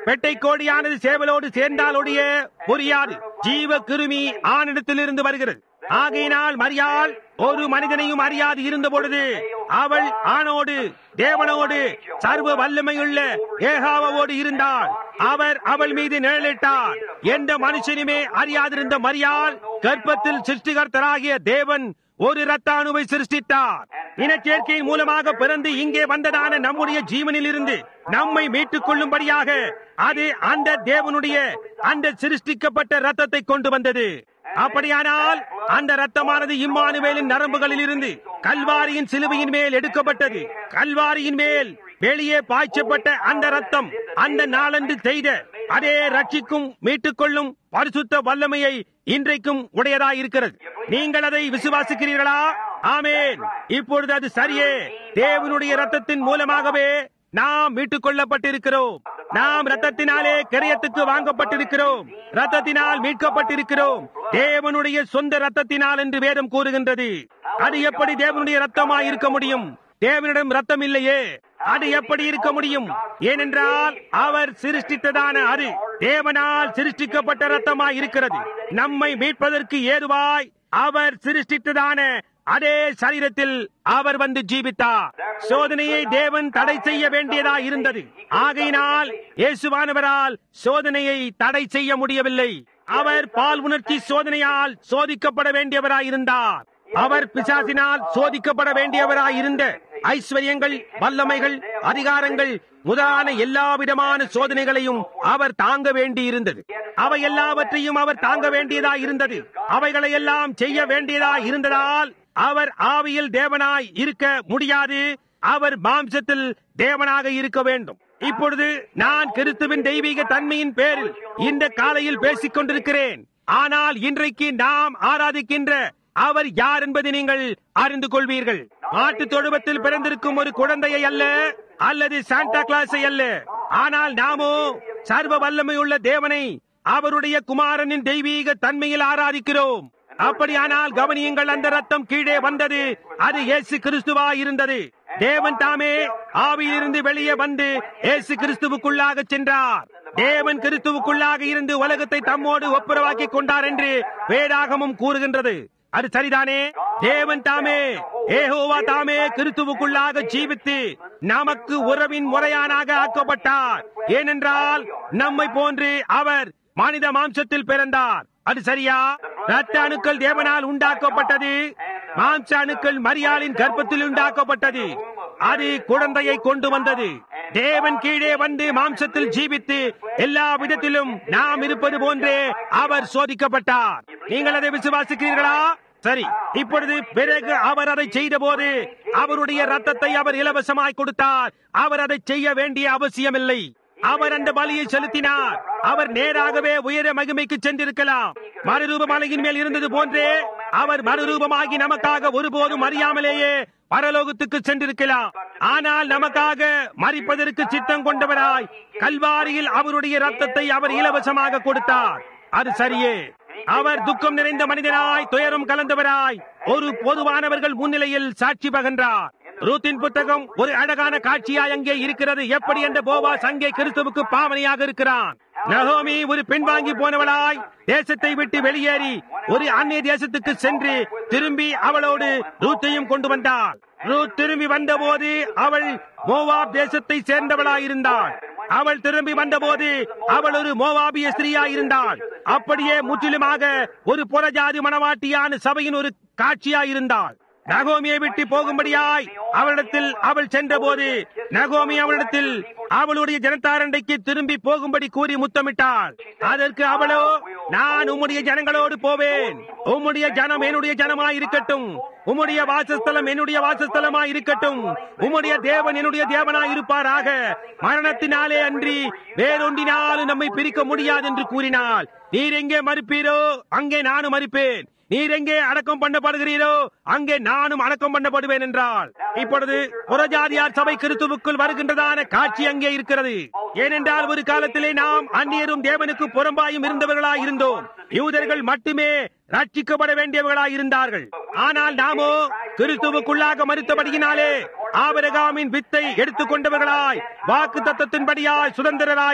பெட்டை கோடியானது சேவலோடு சேர்ந்தாலொழிய புரியாது ஜீவ கிருமி ஆணிடத்திலிருந்து வருகிறது ஆகையினால் மரியாள் ஒரு மனிதனையும் அறியாது இருந்த பொழுது அவள் ஆணோடு தேவனோடு சர்வ வல்லமையுள்ள ஏகாவோடு இருந்தாள் அவர் அவள் மீது நிழலிட்டார் எந்த மனுஷனுமே அறியாதிருந்த மரியாள் கர்ப்பத்தில் சிருஷ்டிகர்த்தராகிய தேவன் ஒரு இரத்த அணுவை சிருஷ்டித்தார் இனச்சேர்க்கையின் மூலமாக பிறந்து இங்கே வந்ததான நம்முடைய ஜீவனில் இருந்து நம்மை மீட்டுக் கொள்ளும்படியாக அது அந்த தேவனுடைய அந்த சிருஷ்டிக்கப்பட்ட ரத்தத்தை கொண்டு வந்தது அப்படியானால் அந்த ரத்தமானது இம்மானுவேலின் நரம்புகளில் இருந்து கல்வாரியின் சிலுவையின் மேல் எடுக்கப்பட்டது கல்வாரியின் மேல் வெளியே பாய்ச்சப்பட்ட அந்த ரத்தம் அந்த நாளன்று செய்த அதே ரட்சிக்கும் மீட்டுக் கொள்ளும் பரிசுத்த வல்லமையை இன்றைக்கும் உடையதாய் இருக்கிறது நீங்கள் அதை விசுவாசிக்கிறீர்களா ஆமேன் இப்பொழுது அது சரியே தேவனுடைய ரத்தத்தின் மூலமாகவே நாம் மீட்டுக் கொள்ளப்பட்டிருக்கிறோம் நாம் ரத்தத்தினாலே கிரயத்துக்கு வாங்கப்பட்டிருக்கிறோம் ரத்தத்தினால் மீட்கப்பட்டிருக்கிறோம் தேவனுடைய சொந்த ரத்தத்தினால் என்று வேதம் கூறுகின்றது அது எப்படி தேவனுடைய ரத்தமாய் இருக்க முடியும் தேவனிடம் ரத்தம் இல்லையே அது எப்படி இருக்க முடியும் ஏனென்றால் அவர் சிருஷ்டித்ததான அது தேவனால் சிருஷ்டிக்கப்பட்ட ரத்தமாய் இருக்கிறது நம்மை மீட்பதற்கு ஏதுவாய் அவர் சிருஷ்டித்ததான அதே சரீரத்தில் அவர் வந்து ஜீவித்தார் சோதனையை தேவன் தடை செய்ய வேண்டியதா இருந்தது ஆகையினால் இயேசுவானவரால் சோதனையை தடை செய்ய முடியவில்லை அவர் பால் உணர்ச்சி சோதனையால் சோதிக்கப்பட வேண்டியவராய் இருந்தார் அவர் பிசாசினால் சோதிக்கப்பட வேண்டியவராய் இருந்த ஐஸ்வர்யங்கள் வல்லமைகள் அதிகாரங்கள் முதலான எல்லா விதமான சோதனைகளையும் அவர் தாங்க வேண்டி இருந்தது அவை எல்லாவற்றையும் அவர் தாங்க வேண்டியதா இருந்தது அவைகளை எல்லாம் செய்ய வேண்டியதா இருந்ததால் அவர் ஆவியில் தேவனாய் இருக்க முடியாது அவர் மாம்சத்தில் தேவனாக இருக்க வேண்டும் இப்பொழுது நான் கிறிஸ்துவின் தெய்வீக தன்மையின் பேரில் இந்த காலையில் பேசிக் கொண்டிருக்கிறேன் ஆனால் இன்றைக்கு நாம் ஆராதிக்கின்ற அவர் யார் என்பதை நீங்கள் அறிந்து கொள்வீர்கள் மாட்டு தொழுவத்தில் பிறந்திருக்கும் ஒரு குழந்தையை அல்ல அல்லது சாண்டா கிளாஸை அல்ல ஆனால் நாமோ சர்வ வல்லமையுள்ள தேவனை அவருடைய குமாரனின் தெய்வீக தன்மையில் ஆராதிக்கிறோம் அப்படியானால் கவனியுங்கள் அந்த ரத்தம் கீழே வந்தது அது இயேசு கிறிஸ்துவா இருந்தது தேவன் தாமே ஆவியிலிருந்து வெளியே வந்து இயேசு கிறிஸ்துவுக்குள்ளாக சென்றார் தேவன் கிறிஸ்துவுக்குள்ளாக இருந்து உலகத்தை தம்மோடு ஒப்புரவாக்கி கொண்டார் என்று வேதாகமும் கூறுகின்றது அது சரிதானே தேவன் தாமே ஏகோவா தாமே கிறிஸ்துவுக்குள்ளாக ஜீவித்து நமக்கு உறவின் முறையானாக ஆக்கப்பட்டார் ஏனென்றால் நம்மை போன்று அவர் மனித மாம்சத்தில் பிறந்தார் அது சரியா ரத்த அணுக்கள் தேவனால் உண்டாக்கப்பட்டது மாம்ச அணுக்கள் மரியாளின் கர்ப்பத்தில் உண்டாக்கப்பட்டது அது குழந்தையை கொண்டு வந்தது தேவன் கீழே வந்து மாம்சத்தில் ஜீவித்து எல்லா விதத்திலும் நாம் இருப்பது போன்றே அவர் சோதிக்கப்பட்டார் நீங்கள் அதை விசுவாசிக்கிறீர்களா சரி இப்பொழுது பிறகு அவர் அதை செய்த போது அவருடைய ரத்தத்தை அவர் இலவசமாய் கொடுத்தார் அவர் அதை செய்ய வேண்டிய அவசியமில்லை அவர் அந்த பலியை செலுத்தினார் அவர் நேராகவே உயர மகிமைக்கு சென்றிருக்கலாம் மறுரூப மலையின் மேல் இருந்தது போன்றே அவர் மறுரூபமாகி நமக்காக ஒருபோதும் அறியாமலேயே பரலோகத்துக்கு சென்றிருக்கலாம் ஆனால் நமக்காக மறிப்பதற்கு சித்தம் கொண்டவராய் கல்வாரியில் அவருடைய ரத்தத்தை அவர் இலவசமாக கொடுத்தார் அது சரியே அவர் துக்கம் நிறைந்த மனிதனாய் துயரம் கலந்தவராய் ஒரு பொதுவானவர்கள் முன்னிலையில் சாட்சி பகன்றார் ரூத்தின் புத்தகம் ஒரு அழகான காட்சியாய் அங்கே இருக்கிறது எப்படி என்ற போவாஸ் அங்கே கிறிஸ்துவுக்கு பாவனையாக இருக்கிறான் நகோமி ஒரு பின்வாங்கி போனவளாய் தேசத்தை விட்டு வெளியேறி ஒரு அந்நிய தேசத்துக்கு சென்று திரும்பி அவளோடு ரூத்தையும் கொண்டு வந்தாள் ரூத் திரும்பி வந்தபோது அவள் மோவாப் தேசத்தை சேர்ந்தவளாயிருந்தாள் அவள் திரும்பி வந்தபோது அவள் ஒரு மோவாபிய ஸ்திரீயாயிருந்தாள் அப்படியே முற்றிலுமாக ஒரு புறஜாதி மனவாட்டியான சபையின் ஒரு காட்சியாயிருந்தாள் நகோமியை விட்டு போகும்படியாய் அவளிடத்தில் அவள் சென்றபோது நகோமி அவளிடத்தில் அவளுடைய ஜனத்தாரண்டைக்கு திரும்பி போகும்படி கூறி முத்தமிட்டாள் அதற்கு அவளோ நான் உம்முடைய ஜனங்களோடு போவேன் உம்முடைய ஜனம் என்னுடைய ஜனமாய் இருக்கட்டும் உம்முடைய வாசஸ்தலம் என்னுடைய வாசஸ்தலமாய் இருக்கட்டும் உம்முடைய தேவன் என்னுடைய தேவனாய் இருப்பாராக மரணத்தினாலே அன்றி வேறொன்றினாலும் நம்மை பிரிக்க முடியாது என்று கூறினாள் நீர் எங்கே மறுப்பீரோ அங்கே நானும் மறுப்பேன் நீர் எங்கே அடக்கம் பண்ணப்படுகிறீரோ அங்கே நானும் அடக்கம் பண்ணப்படுவேன் என்றால் இப்பொழுது புறஜாதியார் சபை கிறிஸ்துவுக்குள் வருகின்றதான காட்சி அங்கே இருக்கிறது ஏனென்றால் ஒரு காலத்திலே நாம் அந்நியரும் தேவனுக்கு புறம்பாயும் இருந்தவர்களாய் இருந்தோம் யூதர்கள் மட்டுமே ரட்சிக்கப்பட வேண்டியவர்களாய் இருந்தார்கள் ஆனால் நாமோ கிறிஸ்துவுக்குள்ளாக மறுத்தபடியினாலே ஆபரகாமின் வித்தை எடுத்துக்கொண்டவர்களாய் வாக்கு தத்தத்தின்படியாய் சுதந்திரராயும்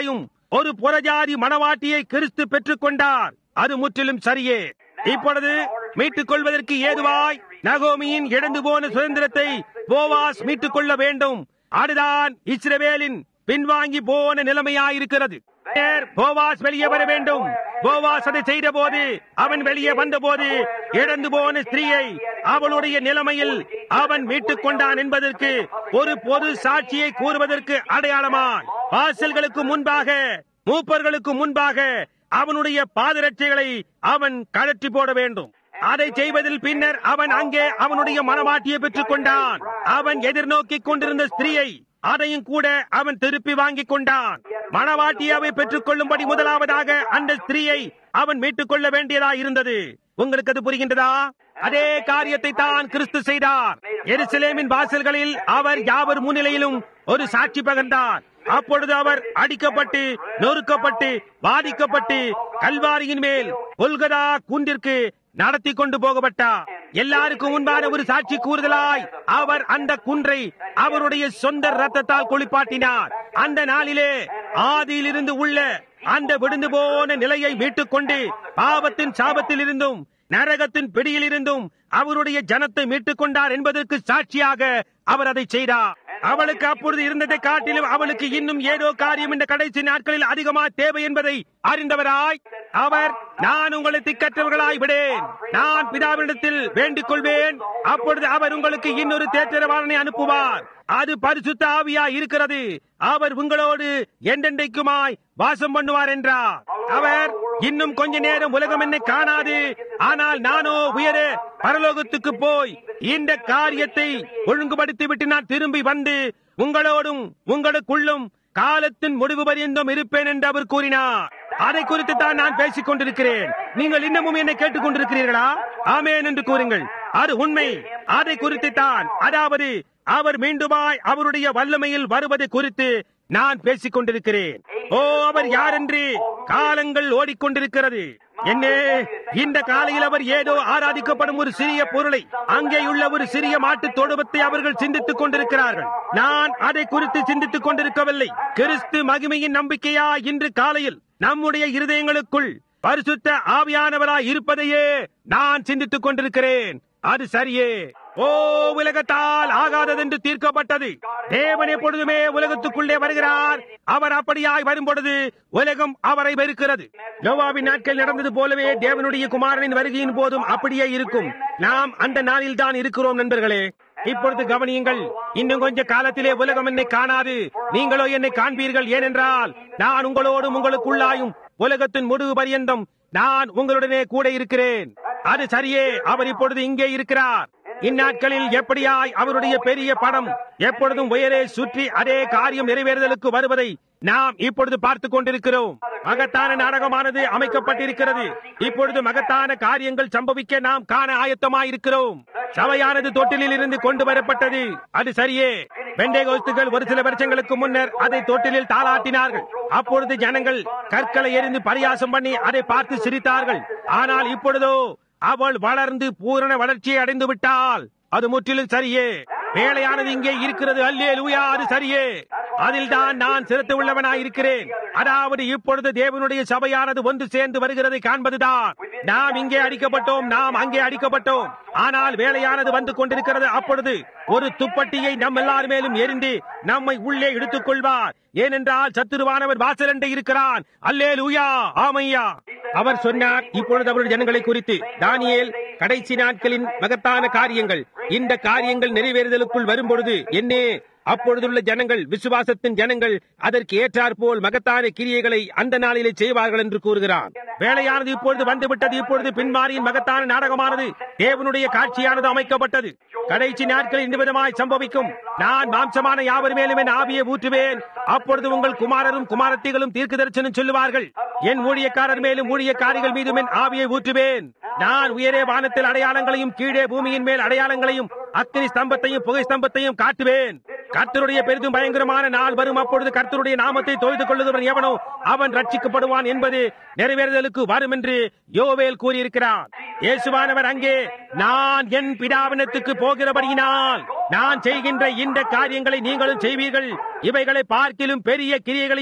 ஒரு புறஜாதி மணவாட்டியை கிறிஸ்து பெற்றுக் கொண்டார் அது முற்றிலும் சரியே இப்பொழுது மீட்டுக் கொள்வதற்கு ஏதுவாய் நகோமியின் இழந்து போன சுதந்திரத்தை போவாஸ் மீட்டுக் கொள்ள வேண்டும் அதுதான் இஸ்ரவேலின் பின்வாங்கி போன நிலைமையாயிருக்கிறது நேர் போவாஸ் வெளியே வர வேண்டும் போவாஸ் அதை செய்த போது அவன் வெளியே வந்தபோது இழந்து போன ஸ்திரீயை அவளுடைய நிலைமையில் அவன் மீட்டுக் கொண்டான் என்பதற்கு ஒரு பொது சாட்சியை கூறுவதற்கு அடையாளமாய் வாசல்களுக்கு முன்பாக மூப்பர்களுக்கு முன்பாக அவனுடைய பாதரட்சைகளை அவன் கழற்றி போட வேண்டும் அதை செய்வதில் பின்னர் அவன் அங்கே அவனுடைய மனமாட்டியை பெற்றுக் கொண்டான் அவன் எதிர்நோக்கிக் கொண்டிருந்த ஸ்திரீயை அதையும் கூட அவன் திருப்பி வாங்கிக் கொண்டான் மணவாட்டியாவை பெற்றுக் கொள்ளும்படி முதலாவதாக அந்த ஸ்திரீயை அவன் மீட்டுக் கொள்ள வேண்டியதா இருந்தது உங்களுக்கு அது புரிகின்றதா அதே காரியத்தை தான் கிறிஸ்து செய்தார் எருசலேமின் வாசல்களில் அவர் யாவர் முன்னிலையிலும் ஒரு சாட்சி பகர்ந்தார் அப்பொழுது அவர் அடிக்கப்பட்டு நொறுக்கப்பட்டு பாதிக்கப்பட்டு கல்வாரியின் மேல் கொல்கதா குன்றிற்கு நடத்தி கொண்டு போகப்பட்டார் எல்லாருக்கும் முன்பான ஒரு சாட்சி கூறுதலாய் அவர் அந்த குன்றை அவருடைய சொந்த ரத்தத்தால் குளிப்பாட்டினார் அந்த நாளிலே ஆதியிலிருந்து உள்ள அந்த விழுந்து போன நிலையை மீட்டுக் கொண்டு பாவத்தின் சாபத்தில் இருந்தும் நரகத்தின் பிடியில் இருந்தும் அவருடைய ஜனத்தை மீட்டுக் கொண்டார் என்பதற்கு சாட்சியாக அவர் அதை செய்தார் அவளுக்கு அப்பொழுது இருந்ததை காட்டிலும் அவளுக்கு இன்னும் ஏதோ காரியம் இந்த கடைசி நாட்களில் அதிகமா தேவை என்பதை அறிந்தவராய் அவர் நான் உங்களை திக்கற்றவர்களாய் விடேன் நான் பிதாவினிடத்தில் வேண்டிக் கொள்வேன் அப்பொழுது அவர் உங்களுக்கு இன்னொரு தேற்றரவாளனை அனுப்புவார் அது பரிசுத்த ஆவியா இருக்கிறது அவர் உங்களோடு என்றென்றைக்குமாய் வாசம் பண்ணுவார் என்றார் அவர் இன்னும் கொஞ்ச நேரம் உலகம் என்னை காணாது ஆனால் நானோ உயர பரலோகத்துக்கு போய் இந்த காரியத்தை ஒழுங்குபடுத்தி விட்டு நான் திரும்பி வந்து உங்களோடும் உங்களுக்குள்ளும் காலத்தின் முடிவு பரியந்தம் இருப்பேன் என்று அவர் கூறினார் அதை குறித்து தான் நான் பேசிக் கொண்டிருக்கிறேன் நீங்கள் இன்னமும் என்னை கேட்டுக் கொண்டிருக்கிறீர்களா ஆமேன் என்று கூறுங்கள் அது உண்மை அதை குறித்து தான் அதாவது அவர் மீண்டுமாய் அவருடைய வல்லமையில் வருவது குறித்து நான் பேசிக் கொண்டிருக்கிறேன் ஓ அவர் யார் என்று காலங்கள் ஓடிக்கொண்டிருக்கிறது என்னே இந்த காலையில் அவர் ஏதோ ஆராதிக்கப்படும் ஒரு சிறிய பொருளை அங்கேயுள்ள ஒரு சிறிய மாட்டு தொடுபத்தை அவர்கள் சிந்தித்துக் கொண்டிருக்கிறார்கள் நான் அதை குறித்து சிந்தித்துக் கொண்டிருக்கவில்லை கிறிஸ்து மகிமையின் நம்பிக்கையா இன்று காலையில் நம்முடைய இருதயங்களுக்குள் பரிசுத்த ஆவியானவராய் இருப்பதையே நான் சிந்தித்துக் கொண்டிருக்கிறேன் அது சரியே ஓ உலகத்தால் ஆகாததென்று தீர்க்கப்பட்டது தேவன் எப்பொழுதுமே உலகத்துக்குள்ளே வருகிறார் அவர் அப்படியாய் வரும்பொழுது உலகம் அவரை வெறுக்கிறது நோவாவின் நாட்கள் நடந்தது போலவே தேவனுடைய குமாரனின் வருகையின் போதும் அப்படியே இருக்கும் நாம் அந்த நாளில் தான் இருக்கிறோம் நண்பர்களே இப்பொழுது கவனியுங்கள் இன்னும் கொஞ்ச காலத்திலே உலகம் என்னை காணாது நீங்களோ என்னை காண்பீர்கள் ஏனென்றால் நான் உங்களோடும் உங்களுக்குள்ளாயும் உலகத்தின் முடிவு பரியந்தம் நான் உங்களுடனே கூட இருக்கிறேன் அது சரியே அவர் இப்பொழுது இங்கே இருக்கிறார் இந்நாட்களில் எப்படியாய் அவருடைய பெரிய படம் எப்பொழுதும் உயரே சுற்றி அதே காரியம் நிறைவேறுதலுக்கு வருவதை நாம் இப்பொழுது பார்த்துக் கொண்டிருக்கிறோம் மகத்தான நாடகமானது அமைக்கப்பட்டிருக்கிறது இப்பொழுது மகத்தான காரியங்கள் சம்பவிக்க நாம் காண ஆயத்தமாயிருக்கிறோம் சபையானது தொட்டிலில் இருந்து கொண்டு வரப்பட்டது அது சரியே பெண்டேகோஸ்துகள் ஒரு சில வருஷங்களுக்கு முன்னர் அதை தொட்டிலில் தாளாட்டினார்கள் அப்பொழுது ஜனங்கள் கற்களை எரிந்து பரியாசம் பண்ணி அதை பார்த்து சிரித்தார்கள் ஆனால் இப்பொழுதோ அவள் வளர்ந்து பூரண வளர்ச்சியை அடைந்து விட்டால் அது முற்றிலும் சரியே வேலையானது இங்கே இருக்கிறது அல்லே லூயா அது சரியே அதில் தான் நான் சிரத்து உள்ளவனாய் இருக்கிறேன் அதாவது இப்பொழுது தேவனுடைய சபையானது ஒன்று சேர்ந்து வருகிறதை காண்பதுதான் நாம் இங்கே அடிக்கப்பட்டோம் நாம் அங்கே அடிக்கப்பட்டோம் ஆனால் வேலையானது வந்து கொண்டிருக்கிறது அப்பொழுது ஒரு துப்பட்டியை நம் எல்லார் மேலும் எரிந்து நம்மை உள்ளே இழுத்துக் கொள்வார் ஏனென்றால் சத்துருவானவர் வாசலண்டை இருக்கிறான் அல்லே லூயா ஆமையா அவர் சொன்னார் இப்பொழுது அவருடைய ஜனங்களை குறித்து தானியேல் கடைசி நாட்களின் மகத்தான காரியங்கள் இந்த காரியங்கள் நிறைவேறுதலுக்குள் வரும்பொழுது என்னே அப்பொழுதுள்ள ஜனங்கள் விசுவாசத்தின் ஜனங்கள் அதற்கு ஏற்றாற்போல் மகத்தான கிரியைகளை அந்த நாளிலே செய்வார்கள் என்று கூறுகிறார் வேலையானது இப்பொழுது வந்துவிட்டது இப்பொழுது பின்மாரியின் மகத்தான நாடகமானது தேவனுடைய காட்சியானது அமைக்கப்பட்டது கடைசி நாட்களில் இந்த விதமாய் சம்பவிக்கும் நான் மாம்சமான யாவர் மேலும் என் ஆவியை ஊற்றுவேன் அப்பொழுது உங்கள் குமாரரும் குமாரத்திகளும் தீர்க்க தரிசனம் சொல்லுவார்கள் என் ஊழியக்காரர் மேலும் ஊழியக்காரிகள் மீதும் என் ஆவியை ஊற்றுவேன் நான் உயரே வானத்தில் அடையாளங்களையும் கீழே பூமியின் மேல் அடையாளங்களையும் அக்கினி ஸ்தம்பத்தையும் புகை ஸ்தம்பத்தையும் காட்டுவேன் கர்த்தருடைய பெரிதும் பயங்கரமான நாள் வரும் அப்பொழுது கர்த்தருடைய நாமத்தை தொய்து கொள்ளுகிறவன் எவனோ அவன் ரட்சிக்கப்படுவான் என்பது நிறைவேறுதலுக்கு வரும் என்று யோவேல் கூறியிருக்கிறார் இயேசுவானவர் அங்கே நான் என் பிதாவினத்துக்கு போகிறபடியினால் நான் செய்கின்ற இந்த காரியங்களை நீங்களும் செய்வீர்கள் இவைகளை பார்க்கிலும் பெரிய கிரியைகளையும்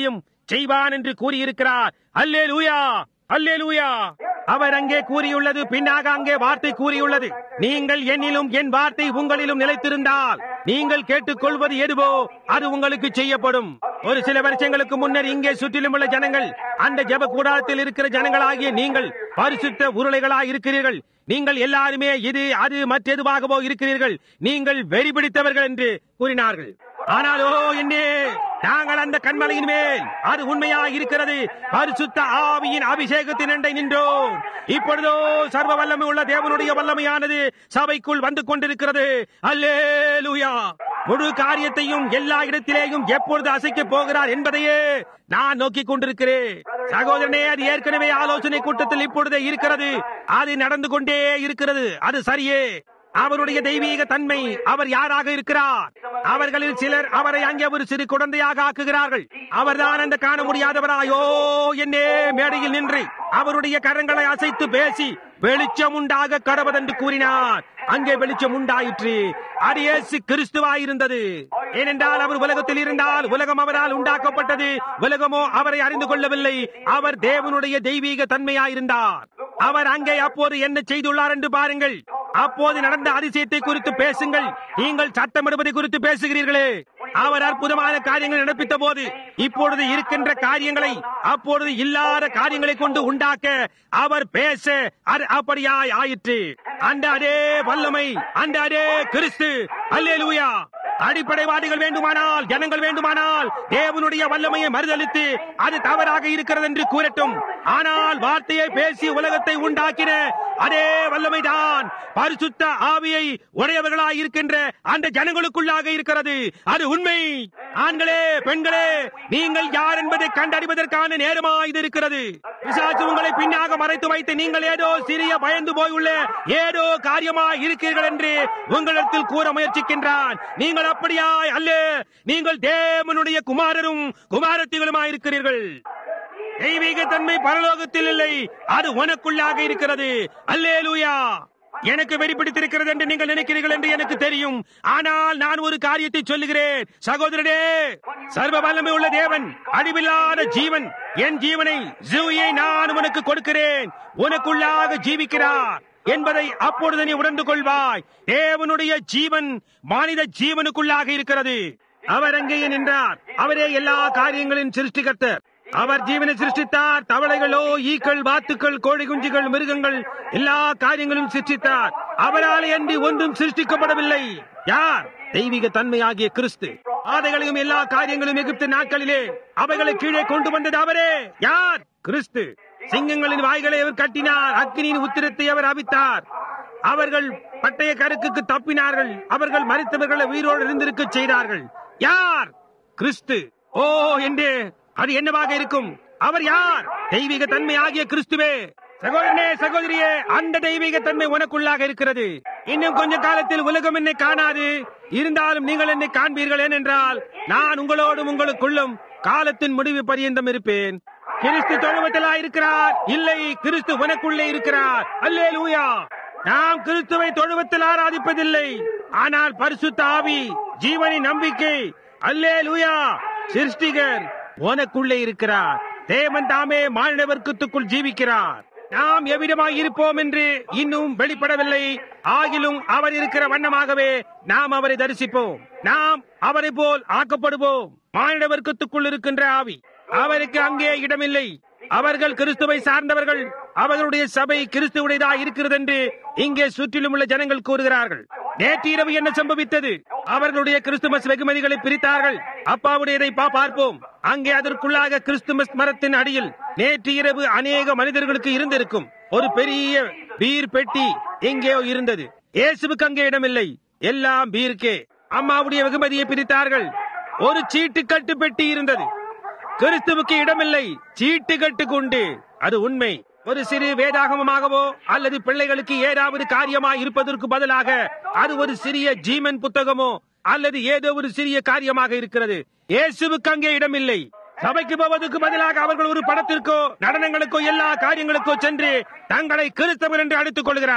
செய்வான் என்று கூறியிருக்கிறார் அல்லே லூயா அல்லே லூயா அவர் அங்கே கூறியுள்ளது பின்னாக அங்கே வார்த்தை கூறியுள்ளது நீங்கள் என்னிலும் என் வார்த்தை உங்களிலும் நிலைத்திருந்தால் நீங்கள் கேட்டுக்கொள்வது எதுவோ அது உங்களுக்கு செய்யப்படும் ஒரு சில வருஷங்களுக்கு முன்னர் இங்கே சுற்றிலும் உள்ள ஜனங்கள் அந்த ஜெப கூடாரத்தில் இருக்கிற ஜனங்களாகிய நீங்கள் பரிசுத்த உருளைகளாய் இருக்கிறீர்கள் நீங்கள் எல்லாருமே இது அது மற்றெதுவாகவோ இருக்கிறீர்கள் நீங்கள் வெறி பிடித்தவர்கள் என்று கூறினார்கள் ஆனாலோ என்னே நாங்கள் அந்த கண்மலையின் மேல் அது உண்மையாக இருக்கிறது பரிசுத்த ஆவியின் அபிஷேகத்தின் அண்டை நின்றோம் இப்பொழுதோ சர்வ வல்லமை உள்ள தேவனுடைய வல்லமையானது சபைக்குள் வந்து கொண்டிருக்கிறது அல்லேலூயா முழு காரியத்தையும் எல்லா இடத்திலேயும் எப்பொழுது அசைக்க போகிறார் என்பதையே நான் நோக்கிக் கொண்டிருக்கிறேன் சகோதரனே அது ஏற்கனவே ஆலோசனை கூட்டத்தில் இப்பொழுதே இருக்கிறது அது நடந்து கொண்டே இருக்கிறது அது சரியே அவருடைய தெய்வீக தன்மை அவர் யாராக இருக்கிறார் அவர்களில் சிலர் அவரை அங்கே ஒரு சிறு குழந்தையாக ஆக்குகிறார்கள் அவர்தான் அந்த காண முடியாதவராயோ என்னே மேடையில் நின்று அவருடைய கரங்களை அசைத்து பேசி வெளிச்சம் உண்டாக கடவதென்று கூறினார் அங்கே வெளிச்சம் உண்டாயிற்று அது இயேசு கிறிஸ்துவாயிருந்தது ஏனென்றால் அவர் உலகத்தில் இருந்தால் உலகம் அவரால் உண்டாக்கப்பட்டது உலகமோ அவரை அறிந்து கொள்ளவில்லை அவர் தேவனுடைய தெய்வீக தன்மையாயிருந்தார் அவர் அங்கே அப்போது என்ன செய்துள்ளார் என்று பாருங்கள் அப்போது நடந்த அதிசயத்தை குறித்து பேசுங்கள் நீங்கள் சத்தமிடுவதை குறித்து பேசுகிறீர்களே அவர் அற்புதமான காரியங்களை நடப்பித்த போது இப்பொழுது இருக்கின்ற காரியங்களை அப்பொழுது இல்லாத காரியங்களை கொண்டு உண்டாக்க அவர் பேச அது அப்படியாய் ஆயிற்று அந்த அதே வல்லமை அந்த அதே கிறிஸ்து அல்லேலூயா அடிப்படைவாதிகள் வேண்டுமானால் ஜனங்கள் வேண்டுமானால் தேவனுடைய வல்லமையை மறுதளித்து அது தவறாக இருக்கிறது என்று கூறட்டும் ஆனால் வார்த்தையை பேசி உலகத்தை உண்டாக்கின அதே வல்லமைதான் பரிசுத்த ஆவியை உடையவர்களாய் இருக்கின்ற அந்த ஜனங்களுக்குள்ளாக இருக்கிறது அது உண்மை ஆண்களே பெண்களே நீங்கள் யார் என்பதை கண்டறிவதற்கான நேரமா இது இருக்கிறது பிசாசு உங்களை பின்னாக மறைத்து வைத்து நீங்கள் ஏதோ சிறிய பயந்து போயுள்ள ஏதோ காரியமா இருக்கிறீர்கள் என்று உங்களிடத்தில் கூற முயற்சிக்கின்றான் நீங்கள் அப்படியாய் அல்ல நீங்கள் தேவனுடைய குமாரரும் குமாரத்திகளுமாய் இருக்கிறீர்கள் தெய்வீக தன்மை பரலோகத்தில் இல்லை அது உனக்குள்ளாக இருக்கிறது அல்லேலூயா எனக்கு வெறிப்பிடித்திருக்கிறது என்று நீங்கள் நினைக்கிறீர்கள் என்று எனக்கு தெரியும் ஆனால் நான் ஒரு காரியத்தை சொல்லுகிறேன் சகோதரனே சர்வ வல்லமை உள்ள தேவன் அழிவில்லாத ஜீவன் என் ஜீவனை ஜூயை நான் உனக்கு கொடுக்கிறேன் உனக்குள்ளாக ஜீவிக்கிறார் என்பதை அப்பொழுது நீ உணர்ந்து கொள்வாய் தேவனுடைய ஜீவன் மனித ஜீவனுக்குள்ளாக இருக்கிறது அவர் அங்கேயே நின்றார் அவரே எல்லா காரியங்களின் சிருஷ்டிகர்த்தர் அவர் ஜீவனை சிருஷ்டித்தார் தவளைகளோ ஈக்கள் வாத்துக்கள் கோழி குஞ்சுகள் மிருகங்கள் எல்லா காரியங்களும் சிருஷ்டித்தார் அவரால் அன்றி ஒன்றும் சிருஷ்டிக்கப்படவில்லை யார் தெய்வீக தன்மையாகிய கிறிஸ்து ஆதைகளையும் எல்லா காரியங்களும் எகிப்து நாட்களிலே அவைகளை கீழே கொண்டு வந்தது அவரே யார் கிறிஸ்து சிங்கங்களின் வாய்களை அவர் கட்டினார் அக்னியின் உத்திரத்தை அவர் அவித்தார் அவர்கள் பட்டய கருக்குக்கு தப்பினார்கள் அவர்கள் மறித்தவர்களை உயிரோடு இருந்திருக்க செய்தார்கள் யார் கிறிஸ்து ஓ என்று அது என்னவாக இருக்கும் அவர் யார் தெய்வீக தன்மை ஆகிய கிறிஸ்துவே சகோதரனே சகோதரியே அந்த தெய்வீக தன்மை உனக்குள்ளாக இருக்கிறது இன்னும் கொஞ்ச காலத்தில் உலகம் என்னை காணாது இருந்தாலும் நீங்கள் என்னை காண்பீர்கள் ஏனென்றால் நான் உங்களோடும் உங்களுக்குள்ளும் காலத்தின் முடிவு பரியந்தம் இருப்பேன் கிறிஸ்து தொழுவத்திலா இருக்கிறார் இல்லை கிறிஸ்து உனக்குள்ளே இருக்கிறார் அல்லே லூயா நாம் கிறிஸ்துவை தொழுவத்தில் ஆராதிப்பதில்லை ஆனால் பரிசுத்த ஆவி ஜீவனின் நம்பிக்கை அல்லே லூயா சிருஷ்டிகர் உனக்குள்ளே இருக்கிறார் தேவன் தாமே மாநில வர்க்கத்துக்குள் ஜீவிக்கிறார் நாம் எவ்விதமாய் இருப்போம் என்று இன்னும் வெளிப்படவில்லை ஆகிலும் அவர் இருக்கிற வண்ணமாகவே நாம் அவரை தரிசிப்போம் நாம் அவரை போல் ஆக்கப்படுவோம் மாநில வர்க்கத்துக்குள் இருக்கின்ற ஆவி அவருக்கு அங்கே இடமில்லை அவர்கள் கிறிஸ்துவை சார்ந்தவர்கள் அவர்களுடைய சபை கிறிஸ்துவுடையதா இருக்கிறது என்று இங்கே சுற்றிலும் உள்ள ஜனங்கள் கூறுகிறார்கள் நேற்று இரவு என்ன சம்பவித்தது அவர்களுடைய கிறிஸ்துமஸ் வெகுமதிகளை பிரித்தார்கள் அப்பாவுடையதை பா பார்ப்போம் அங்கே அதற்குள்ளாக கிறிஸ்துமஸ் மரத்தின் அடியில் நேற்று இரவு அநேக மனிதர்களுக்கு இருந்திருக்கும் ஒரு பெரிய பீர் பெட்டி எங்கேயோ இருந்தது இயேசுவுக்கு அங்கே இடமில்லை எல்லாம் பீருக்கே அம்மாவுடைய வெகுமதியை பிரித்தார்கள் ஒரு சீட்டு கட்டு பெட்டி இருந்தது கிறிஸ்துவுக்கு இடமில்லை சீட்டு கட்டு கொண்டு அது உண்மை ஒரு சிறு வேதாகமமாகவோ அல்லது பிள்ளைகளுக்கு ஏதாவது காரியமாய் இருப்பதற்கு பதிலாக அது ஒரு சிறிய ஜீமன் புத்தகமோ அல்லது ஏதோ ஒரு சிறிய காரியமாக இருக்கிறது இயேசுவுக்கு அங்கே இடமில்லை சபைக்கு போவதற்கு பதிலாக அவர்கள் ஒரு படத்திற்கோ நடனங்களுக்கோ எல்லா காரியங்களுக்கோ சென்று தங்களை கிறிஸ்தவர் என்று அழைத்துக் கொள்கிறார்கள்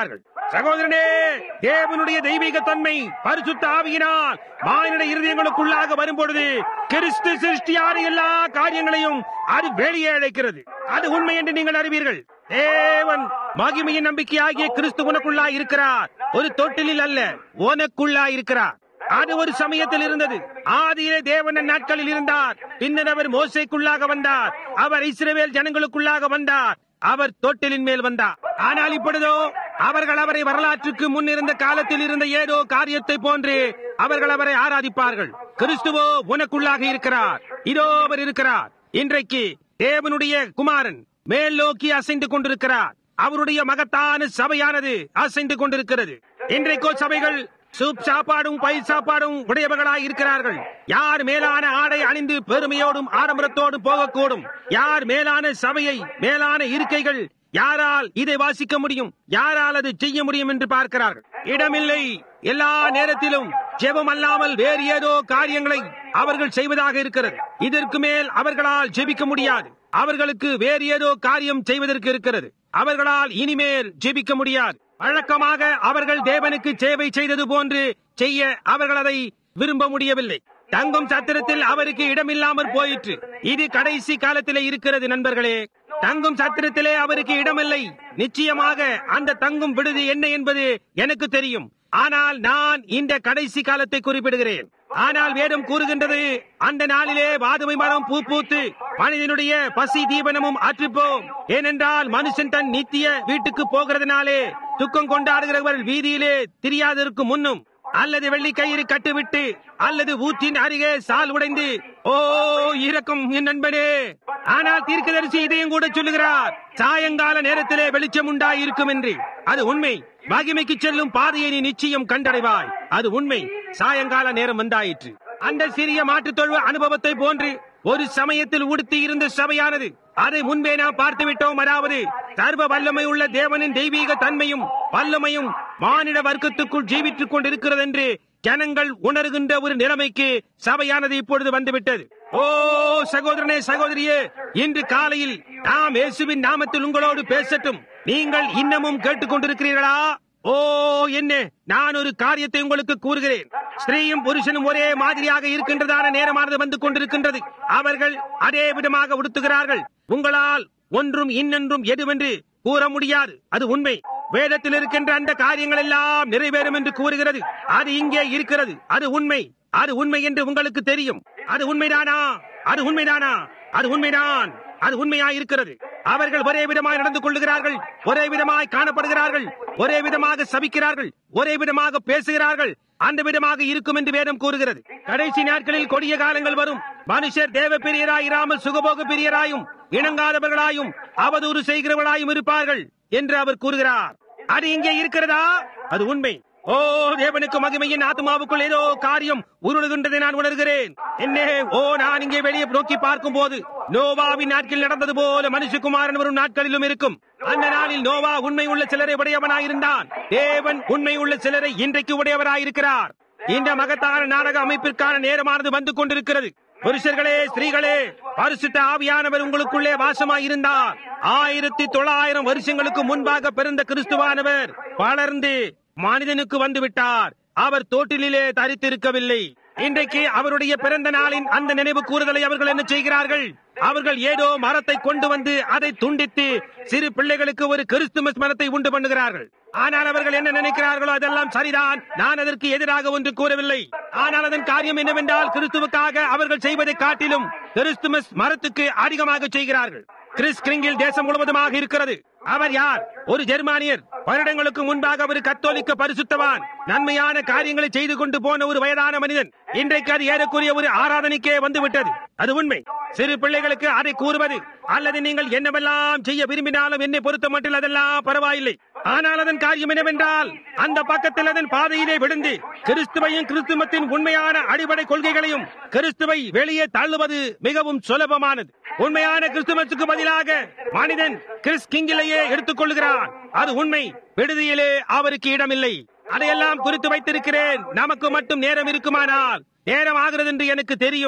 சகோதரனே தேவனுடைய தெய்வீக தன்மை பரிசுத்த ஆவியினால் மானிட இருதயங்களுக்குள்ளாக வரும்பொழுது கிறிஸ்து சிருஷ்டியான எல்லா காரியங்களையும் அது வெளியே அழைக்கிறது அது உண்மை என்று நீங்கள் அறிவீர்கள் தேவன் மகிமையின் நம்பிக்கையாகிய கிறிஸ்து உனக்குள்ளாய் இருக்கிறார் ஒரு தொட்டிலில் அல்ல உனக்குள்ளாய் இருக்கிறார் அது ஒரு சமயத்தில் இருந்தது ஆதியிலே தேவன் நாட்களில் இருந்தார் பின்னர் அவர் மோசைக்குள்ளாக வந்தார் அவர் இஸ்ரவேல் ஜனங்களுக்குள்ளாக வந்தார் அவர் தொட்டிலின் மேல் வந்தார் ஆனால் இப்பொழுதோ அவர்கள் அவரை வரலாற்றுக்கு முன்னிருந்த காலத்தில் இருந்த ஏதோ காரியத்தை போன்று அவர்கள் அவரை ஆராதிப்பார்கள் கிறிஸ்துவோ உனக்குள்ளாக இருக்கிறார் இதோ அவர் இருக்கிறார் இன்றைக்கு தேவனுடைய குமாரன் மேல் நோக்கி அசைந்து கொண்டிருக்கிறார் அவருடைய மகத்தான சபையானது அசைந்து கொண்டிருக்கிறது இன்றைக்கோ சபைகள் சூப் சாப்பாடும் பயிர் சாப்பாடும் உடையவர்களாய் இருக்கிறார்கள் யார் மேலான ஆடை அணிந்து பெருமையோடும் ஆடம்பரத்தோடும் போகக்கூடும் யார் மேலான சபையை மேலான இருக்கைகள் யாரால் இதை வாசிக்க முடியும் யாரால் அது செய்ய முடியும் என்று பார்க்கிறார்கள் இடமில்லை எல்லா நேரத்திலும் ஜெபம் அல்லாமல் வேறு ஏதோ காரியங்களை அவர்கள் செய்வதாக இருக்கிறது இதற்கு மேல் அவர்களால் ஜெபிக்க முடியாது அவர்களுக்கு வேறு ஏதோ காரியம் செய்வதற்கு இருக்கிறது அவர்களால் இனிமேல் ஜெபிக்க முடியாது வழக்கமாக அவர்கள் தேவனுக்கு சேவை செய்தது போன்று செய்ய அவர்கள் அதை விரும்ப முடியவில்லை தங்கும் சத்திரத்தில் அவருக்கு இடமில்லாமற் போயிற்று இது கடைசி காலத்திலே இருக்கிறது நண்பர்களே தங்கும் சத்திரத்திலே அவருக்கு இடமில்லை நிச்சயமாக அந்த தங்கும் விடுதி என்ன என்பது எனக்கு தெரியும் ஆனால் நான் இந்த கடைசி காலத்தை குறிப்பிடுகிறேன் ஆனால் வேதம் கூறுகின்றது அந்த நாளிலே வாதுமை மரம் பூ பூத்து மனிதனுடைய பசி தீபனமும் ஆற்றுப்போம் ஏனென்றால் மனுஷன் தன் நித்திய வீட்டுக்கு போகிறதுனாலே துக்கம் கொண்டாடுகிறவர் வீதியிலே தெரியாததற்கு முன்னும் அல்லது வெள்ளி கயிறு கட்டுவிட்டு அல்லது ஊற்றின் அருகே சால் உடைந்து ஓ இரக்கம் என் நண்பனே ஆனால் தீர்க்கதரிசி இதையும் கூட சொல்லுகிறார் சாயங்கால நேரத்திலே வெளிச்சம் உண்டாயிருக்கும் என்று அது உண்மை மகிமைக்கு செல்லும் பாதையை நீ நிச்சயம் கண்டடைவாய் அது உண்மை சாயங்கால நேரம் வந்தாயிற்று அந்த சிறிய மாட்டுத் தொழுவ அனுபவத்தை போன்று ஒரு சமயத்தில் உடுத்தி இருந்த சபையானது அதை முன்பே நாம் பார்த்து விட்டோம் அதாவது சர்வ வல்லமை உள்ள தேவனின் தெய்வீக தன்மையும் வல்லமையும் மானிட வர்க்கத்துக்குள் ஜீவித்துக் கொண்டிருக்கிறது என்று ஜனங்கள் உணர்கின்ற ஒரு நிலைமைக்கு சபையானது இப்பொழுது வந்துவிட்டது ஓ சகோதரனே சகோதரியே இன்று காலையில் நாம் இயேசுவின் நாமத்தில் உங்களோடு பேசட்டும் நீங்கள் இன்னமும் கேட்டுக்கொண்டிருக்கிறீர்களா ஓ என்ன நான் ஒரு காரியத்தை உங்களுக்கு கூறுகிறேன் ஸ்திரீயும் புருஷனும் ஒரே மாதிரியாக இருக்கின்றதான நேரமானது வந்து கொண்டிருக்கின்றது அவர்கள் அதே விதமாக உடுத்துகிறார்கள் உங்களால் ஒன்றும் இன்னென்றும் எதுவென்று கூற முடியாது அது உண்மை வேதத்தில் இருக்கின்ற அந்த காரியங்கள் எல்லாம் நிறைவேறும் என்று கூறுகிறது அது இங்கே இருக்கிறது அது உண்மை அது உண்மை என்று உங்களுக்கு தெரியும் அது உண்மைதானா அது உண்மைதானா அது உண்மைதான் அது உண்மையாய் இருக்கிறது அவர்கள் ஒரே விதமாய் நடந்து கொள்ளுகிறார்கள் ஒரே விதமாய் காணப்படுகிறார்கள் ஒரே விதமாக சபிக்கிறார்கள் ஒரே விதமாக பேசுகிறார்கள் அந்த விதமாக இருக்கும் என்று வேதம் கூறுகிறது கடைசி நாட்களில் கொடிய காலங்கள் வரும் மனுஷர் தேவ பிரியராயிராமல் சுகபோக பிரியராயும் இணங்காதவர்களாயும் அவதூறு செய்கிறவர்களாயும் இருப்பார்கள் என்று அவர் கூறுகிறார் அது இங்கே இருக்கிறதா அது உண்மை ஓ தேவனுக்கு மகிமையின் ஆத்மாவுக்குள் ஏதோ காரியம் உருளுகின்றதை நான் உணர்கிறேன் என்னே ஓ நான் இங்கே வெளியே நோக்கி பார்க்கும் போது நோவாவின் நாட்களில் நடந்தது போல மனுஷகுமாரன் வரும் நாட்களிலும் இருக்கும் அந்த நாளில் நோவா உண்மை உள்ள சிலரை உடையவனாயிருந்தான் தேவன் உண்மை உள்ள சிலரை இன்றைக்கு உடையவராயிருக்கிறார் இந்த மகத்தான நாடக அமைப்பிற்கான நேரமானது வந்து கொண்டிருக்கிறது புருஷர்களே ஸ்திரீகளே பரிசுத்த ஆவியானவர் உங்களுக்குள்ளே வாசமாயிருந்தார் ஆயிரத்தி தொள்ளாயிரம் வருஷங்களுக்கு முன்பாக பிறந்த கிறிஸ்துவானவர் வளர்ந்து மனிதனுக்கு வந்து விட்டார் அவர் தோட்டிலே தரித்திருக்கவில்லை இன்றைக்கு அவருடைய பிறந்த நாளின் அந்த நினைவு கூறுதலை அவர்கள் என்ன செய்கிறார்கள் அவர்கள் ஏதோ மரத்தை கொண்டு வந்து அதை துண்டித்து சிறு பிள்ளைகளுக்கு ஒரு கிறிஸ்துமஸ் மரத்தை உண்டு பண்ணுகிறார்கள் ஆனால் அவர்கள் என்ன நினைக்கிறார்களோ அதெல்லாம் சரிதான் நான் அதற்கு எதிராக ஒன்று கூறவில்லை ஆனால் அதன் காரியம் என்னவென்றால் கிறிஸ்துவுக்காக அவர்கள் செய்வதை காட்டிலும் கிறிஸ்துமஸ் மரத்துக்கு அதிகமாக செய்கிறார்கள் கிறிஸ் கிரிங்கில் தேசம் முழுவதுமாக இருக்கிறது அவர் யார் ஒரு ஜெர்மானியர் வருடங்களுக்கு முன்பாக அவர் கத்தோலிக்க பரிசுத்தவான் நன்மையான காரியங்களை செய்து கொண்டு போன ஒரு வயதான மனிதன் இன்றைக்கு அது ஏறக்குரிய ஒரு ஆராதனைக்கே வந்து விட்டது அது உண்மை சிறு பிள்ளைகளுக்கு அதை கூறுவது அல்லது நீங்கள் என்னவெல்லாம் செய்ய விரும்பினாலும் என்னை பொறுத்த மட்டும் அதெல்லாம் பரவாயில்லை ஆனால் அதன் காரியம் என்னவென்றால் அந்த பக்கத்தில் அதன் பாதையிலே விழுந்து கிறிஸ்துவையும் கிறிஸ்துமத்தின் உண்மையான அடிப்படை கொள்கைகளையும் கிறிஸ்துவை வெளியே தள்ளுவது மிகவும் சுலபமானது உண்மையான கிறிஸ்துமத்துக்கு பதிலாக மனிதன் கிறிஸ் கிங்கிலேயே எடுத்துக் கொள்கிறான் அது உண்மை விடுதியிலே அவருக்கு இடமில்லை அதையெல்லாம் குறித்து வைத்திருக்கிறேன் நமக்கு மட்டும் நேரம் இருக்குமானால் நேரம் ஆகிறது என்று எனக்கு தெரியும்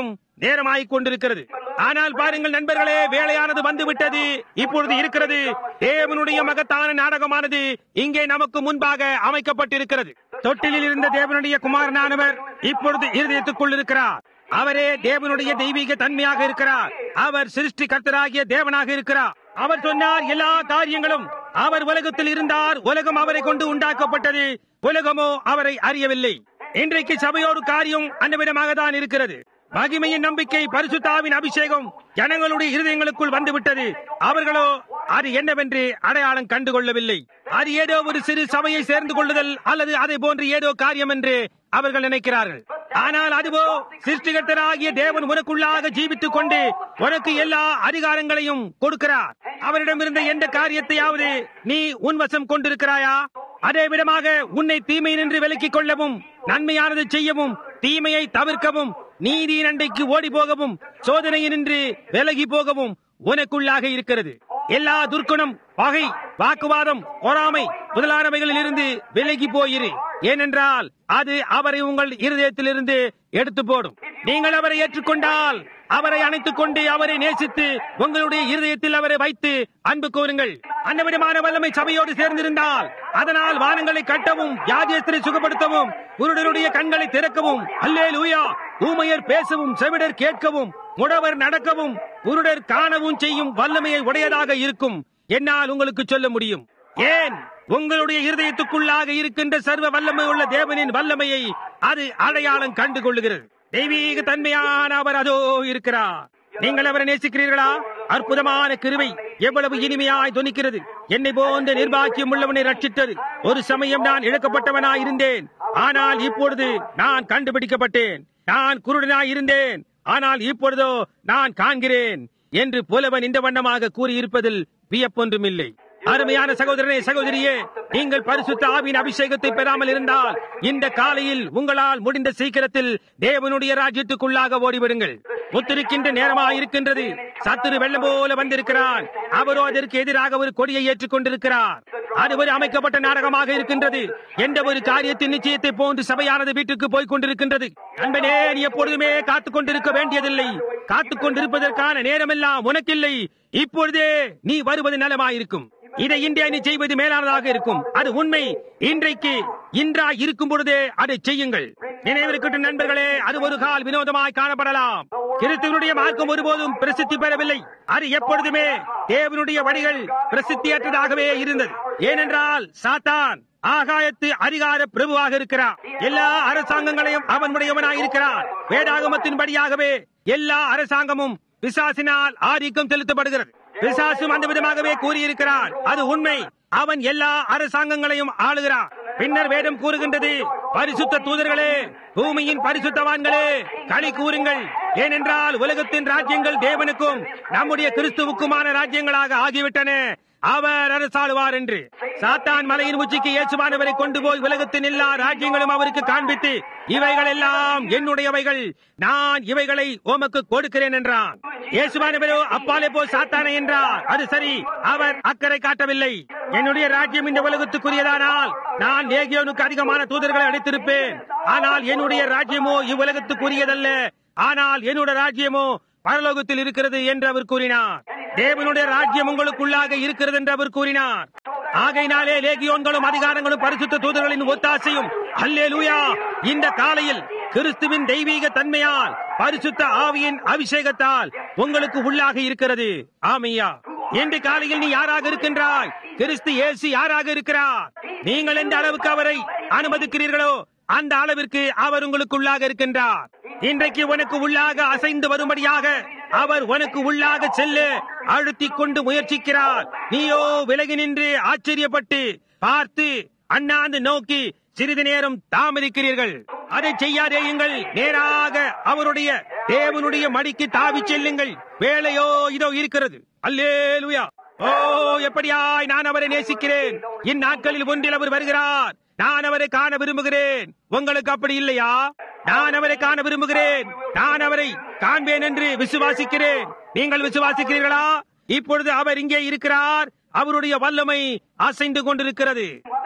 நேரமாகிக் கொண்டிருக்கிறது ஆனால் பாருங்கள் நண்பர்களே வேலையானது வந்துவிட்டது இப்பொழுது இருக்கிறது தேவனுடைய மகத்தான நாடகமானது இங்கே நமக்கு முன்பாக அமைக்கப்பட்டிருக்கிறது தொட்டிலில் இருந்த தேவனுடைய குமாரனானவர் இப்பொழுது இருதயத்துக்குள் இருக்கிறார் அவரே தேவனுடைய தெய்வீக தன்மையாக இருக்கிறார் அவர் சிருஷ்டி கர்த்தராகிய தேவனாக இருக்கிறார் அவர் சொன்னார் எல்லா காரியங்களும் அவர் உலகத்தில் இருந்தார் உலகம் அவரை கொண்டு உண்டாக்கப்பட்டது உலகமோ அவரை அறியவில்லை இன்றைக்கு சபையோடு காரியம் அந்த விதமாக தான் இருக்கிறது மகிமையின் நம்பிக்கை பரிசுத்தாவின் அபிஷேகம் ஜனங்களுடைய இருதயங்களுக்குள் வந்துவிட்டது அவர்களோ அது என்னவென்று அடையாளம் கண்டுகொள்ளவில்லை அது ஏதோ ஒரு சிறு சபையை சேர்ந்து கொள்ளுதல் அல்லது அதை போன்று ஏதோ காரியம் என்று அவர்கள் நினைக்கிறார்கள் ஆனால் அதுவோ சிருஷ்டிகர்த்தராகிய தேவன் உனக்குள்ளாக ஜீவித்துக் கொண்டு உனக்கு எல்லா அதிகாரங்களையும் கொடுக்கிறார் அவரிடமிருந்த எந்த காரியத்தையாவது நீ உன்வசம் கொண்டிருக்கிறாயா அதே விதமாக உன்னை தீமை நின்று விலக்கிக் கொள்ளவும் நன்மையானது செய்யவும் தீமையை தவிர்க்கவும் நீதி நண்டைக்கு ஓடி போகவும் சோதனையினின்று விலகி போகவும் உனக்குள்ளாக இருக்கிறது எல்லா துர்க்குணம் பகை வாக்குவாதம் பொறாமை முதலானவைகளில் இருந்து விலகி போயிரு ஏனென்றால் அது அவரை உங்கள் இருதயத்திலிருந்து எடுத்து போடும் நீங்கள் அவரை ஏற்றுக்கொண்டால் அவரை அணைத்துக் கொண்டு அவரை நேசித்து உங்களுடைய இருதயத்தில் அவரை வைத்து அன்பு கூறுங்கள் அன்னவிடமான வல்லமை சபையோடு சேர்ந்திருந்தால் அதனால் வானங்களை கட்டவும் யாஜேஸ்திரை சுகப்படுத்தவும் குருடனுடைய கண்களை திறக்கவும் அல்லே லூயா ஊமையர் பேசவும் செவிடர் கேட்கவும் முடவர் நடக்கவும் குருடர் காணவும் செய்யும் வல்லமையை உடையதாக இருக்கும் என்னால் உங்களுக்கு சொல்ல முடியும் ஏன் உங்களுடைய இருதயத்துக்குள்ளாக இருக்கின்ற சர்வ வல்லமை உள்ள தேவனின் வல்லமையை அது அடையாளம் கண்டு கொள்ளுகிறது தெய்வீக தன்மையான அவர் அதோ இருக்கிறார் நீங்கள் அவரை நேசிக்கிறீர்களா அற்புதமான கிருவை எவ்வளவு இனிமையாய் தொனிக்கிறது என்னை போன்ற நிர்வாக்கியம் உள்ளவனை ரட்சித்தது ஒரு சமயம் நான் இழக்கப்பட்டவனாய் இருந்தேன் ஆனால் இப்பொழுது நான் கண்டுபிடிக்கப்பட்டேன் நான் குருடனாய் இருந்தேன் ஆனால் இப்பொழுதோ நான் காண்கிறேன் என்று புலவன் இந்த வண்ணமாக கூறியிருப்பதில் வியப்பொன்றுமில்லை அருமையான சகோதரனே சகோதரியே நீங்கள் பரிசுத்த ஆவின் அபிஷேகத்தை பெறாமல் இருந்தால் இந்த காலையில் உங்களால் முடிந்த சீக்கிரத்தில் தேவனுடைய ராஜ்யத்துக்குள்ளாக ஓடிவிடுங்கள் ஒத்திருக்கின்ற நேரமாக இருக்கின்றது சத்துரு வெள்ளம் போல வந்திருக்கிறான் அவரோ அதற்கு எதிராக ஒரு கொடியை ஏற்றுக் கொண்டிருக்கிறார் அது ஒரு அமைக்கப்பட்ட நாடகமாக இருக்கின்றது எந்த ஒரு காரியத்தின் நிச்சயத்தை போன்று சபையானது வீட்டுக்கு போய் கொண்டிருக்கின்றது நண்பனே நீ எப்பொழுதுமே காத்துக் கொண்டிருக்க வேண்டியதில்லை காத்துக் கொண்டிருப்பதற்கான நேரமெல்லாம் உனக்கில்லை இப்பொழுதே நீ வருவது நலமாயிருக்கும் இதை இன்றைய நீ செய்வது மேலானதாக இருக்கும் அது உண்மை இன்றைக்கு இன்றா இருக்கும் பொழுதே அதை செய்யுங்கள் நினைவிருக்கட்டும் நண்பர்களே அது ஒரு கால் வினோதமாய் காணப்படலாம் கிறிஸ்துவனுடைய மார்க்கம் ஒருபோதும் பிரசித்தி பெறவில்லை அது எப்பொழுதுமே தேவனுடைய வழிகள் பிரசித்தியற்றதாகவே இருந்தது ஏனென்றால் சாத்தான் ஆகாயத்து அதிகார பிரபுவாக இருக்கிறார் எல்லா அரசாங்கங்களையும் அவனுடையவனாய் இருக்கிறார் வேதாகமத்தின்படியாகவே எல்லா அரசாங்கமும் பிசாசினால் ஆதிக்கம் செலுத்தப்படுகிறது பிசாசும் அந்த விதமாகவே கூறியிருக்கிறான் அது உண்மை அவன் எல்லா அரசாங்கங்களையும் ஆளுகிறான் பின்னர் வேதம் கூறுகின்றது பரிசுத்த தூதர்களே பூமியின் பரிசுத்தவான்களே களி கூறுங்கள் ஏனென்றால் உலகத்தின் ராஜ்யங்கள் தேவனுக்கும் நம்முடைய கிறிஸ்துவுக்குமான ராஜ்யங்களாக ஆகிவிட்டன அவர் அரசாளுவார் என்று சாத்தான் மலையின் உச்சிக்கு இயேசுவானவரை கொண்டு போய் உலகத்தின் எல்லா ராஜ்யங்களும் அவருக்கு காண்பித்து இவைகள் எல்லாம் என்னுடையவைகள் நான் இவைகளை உமக்கு கொடுக்கிறேன் என்றான் இயேசுவானவரோ அப்பாலே போய் சாத்தானே என்றார் அது சரி அவர் அக்கறை காட்டவில்லை என்னுடைய ராஜ்யம் இந்த உலகத்துக்குரியதானால் நான் லேகியோனுக்கு அதிகமான தூதர்களை அழைத்திருப்பேன் ஆனால் என்னுடைய ராஜ்யமோ இவ்வுலகத்துக்குரியதல்ல ஆனால் என்னுடைய ராஜ்யமோ பரலோகத்தில் இருக்கிறது என்று அவர் கூறினார் தேவனுடைய ராஜ்யம் உங்களுக்குள்ளாக இருக்கிறது என்று அவர் கூறினார் ஆகையினாலே லேகியோன்களும் அதிகாரங்களும் பரிசுத்த தூதர்களின் ஒத்தாசையும் அல்லே லூயா இந்த காலையில் கிறிஸ்துவின் தெய்வீக தன்மையால் பரிசுத்த ஆவியின் அபிஷேகத்தால் உங்களுக்கு உள்ளாக இருக்கிறது ஆமையா இன்று காலையில் நீ யாராக இருக்கின்றாய் கிறிஸ்து இயேசு யாராக இருக்கிறார் நீங்கள் எந்த அளவுக்கு அவரை அனுமதிக்கிறீர்களோ அந்த அளவிற்கு அவர் உங்களுக்குள்ளாக இருக்கின்றார் இன்றைக்கு உனக்கு உள்ளாக அசைந்து வரும்படியாக அவர் உனக்கு உள்ளாக செல்ல அழுத்திக் கொண்டு முயற்சிக்கிறார் நீயோ விலகி நின்று ஆச்சரியப்பட்டு பார்த்து அண்ணாந்து நோக்கி சிறிது நேரம் தாமதிக்கிறீர்கள் அதை செய்யாதேயுங்கள் நேராக அவருடைய தேவனுடைய மடிக்கு தாவி செல்லுங்கள் வேலையோ இதோ இருக்கிறது அல்லேலுயா ஓ எப்படியாய் நான் அவரை நேசிக்கிறேன் இந்நாட்களில் ஒன்றில் அவர் வருகிறார் நான் அவரை காண விரும்புகிறேன் உங்களுக்கு அப்படி இல்லையா நான் அவரை காண விரும்புகிறேன் நான் அவரை காண்பேன் என்று விசுவாசிக்கிறேன் நீங்கள் விசுவாசிக்கிறீர்களா இப்பொழுது அவர் இங்கே இருக்கிறார் அவருடைய வல்லமை அசைந்து கொண்டிருக்கிறது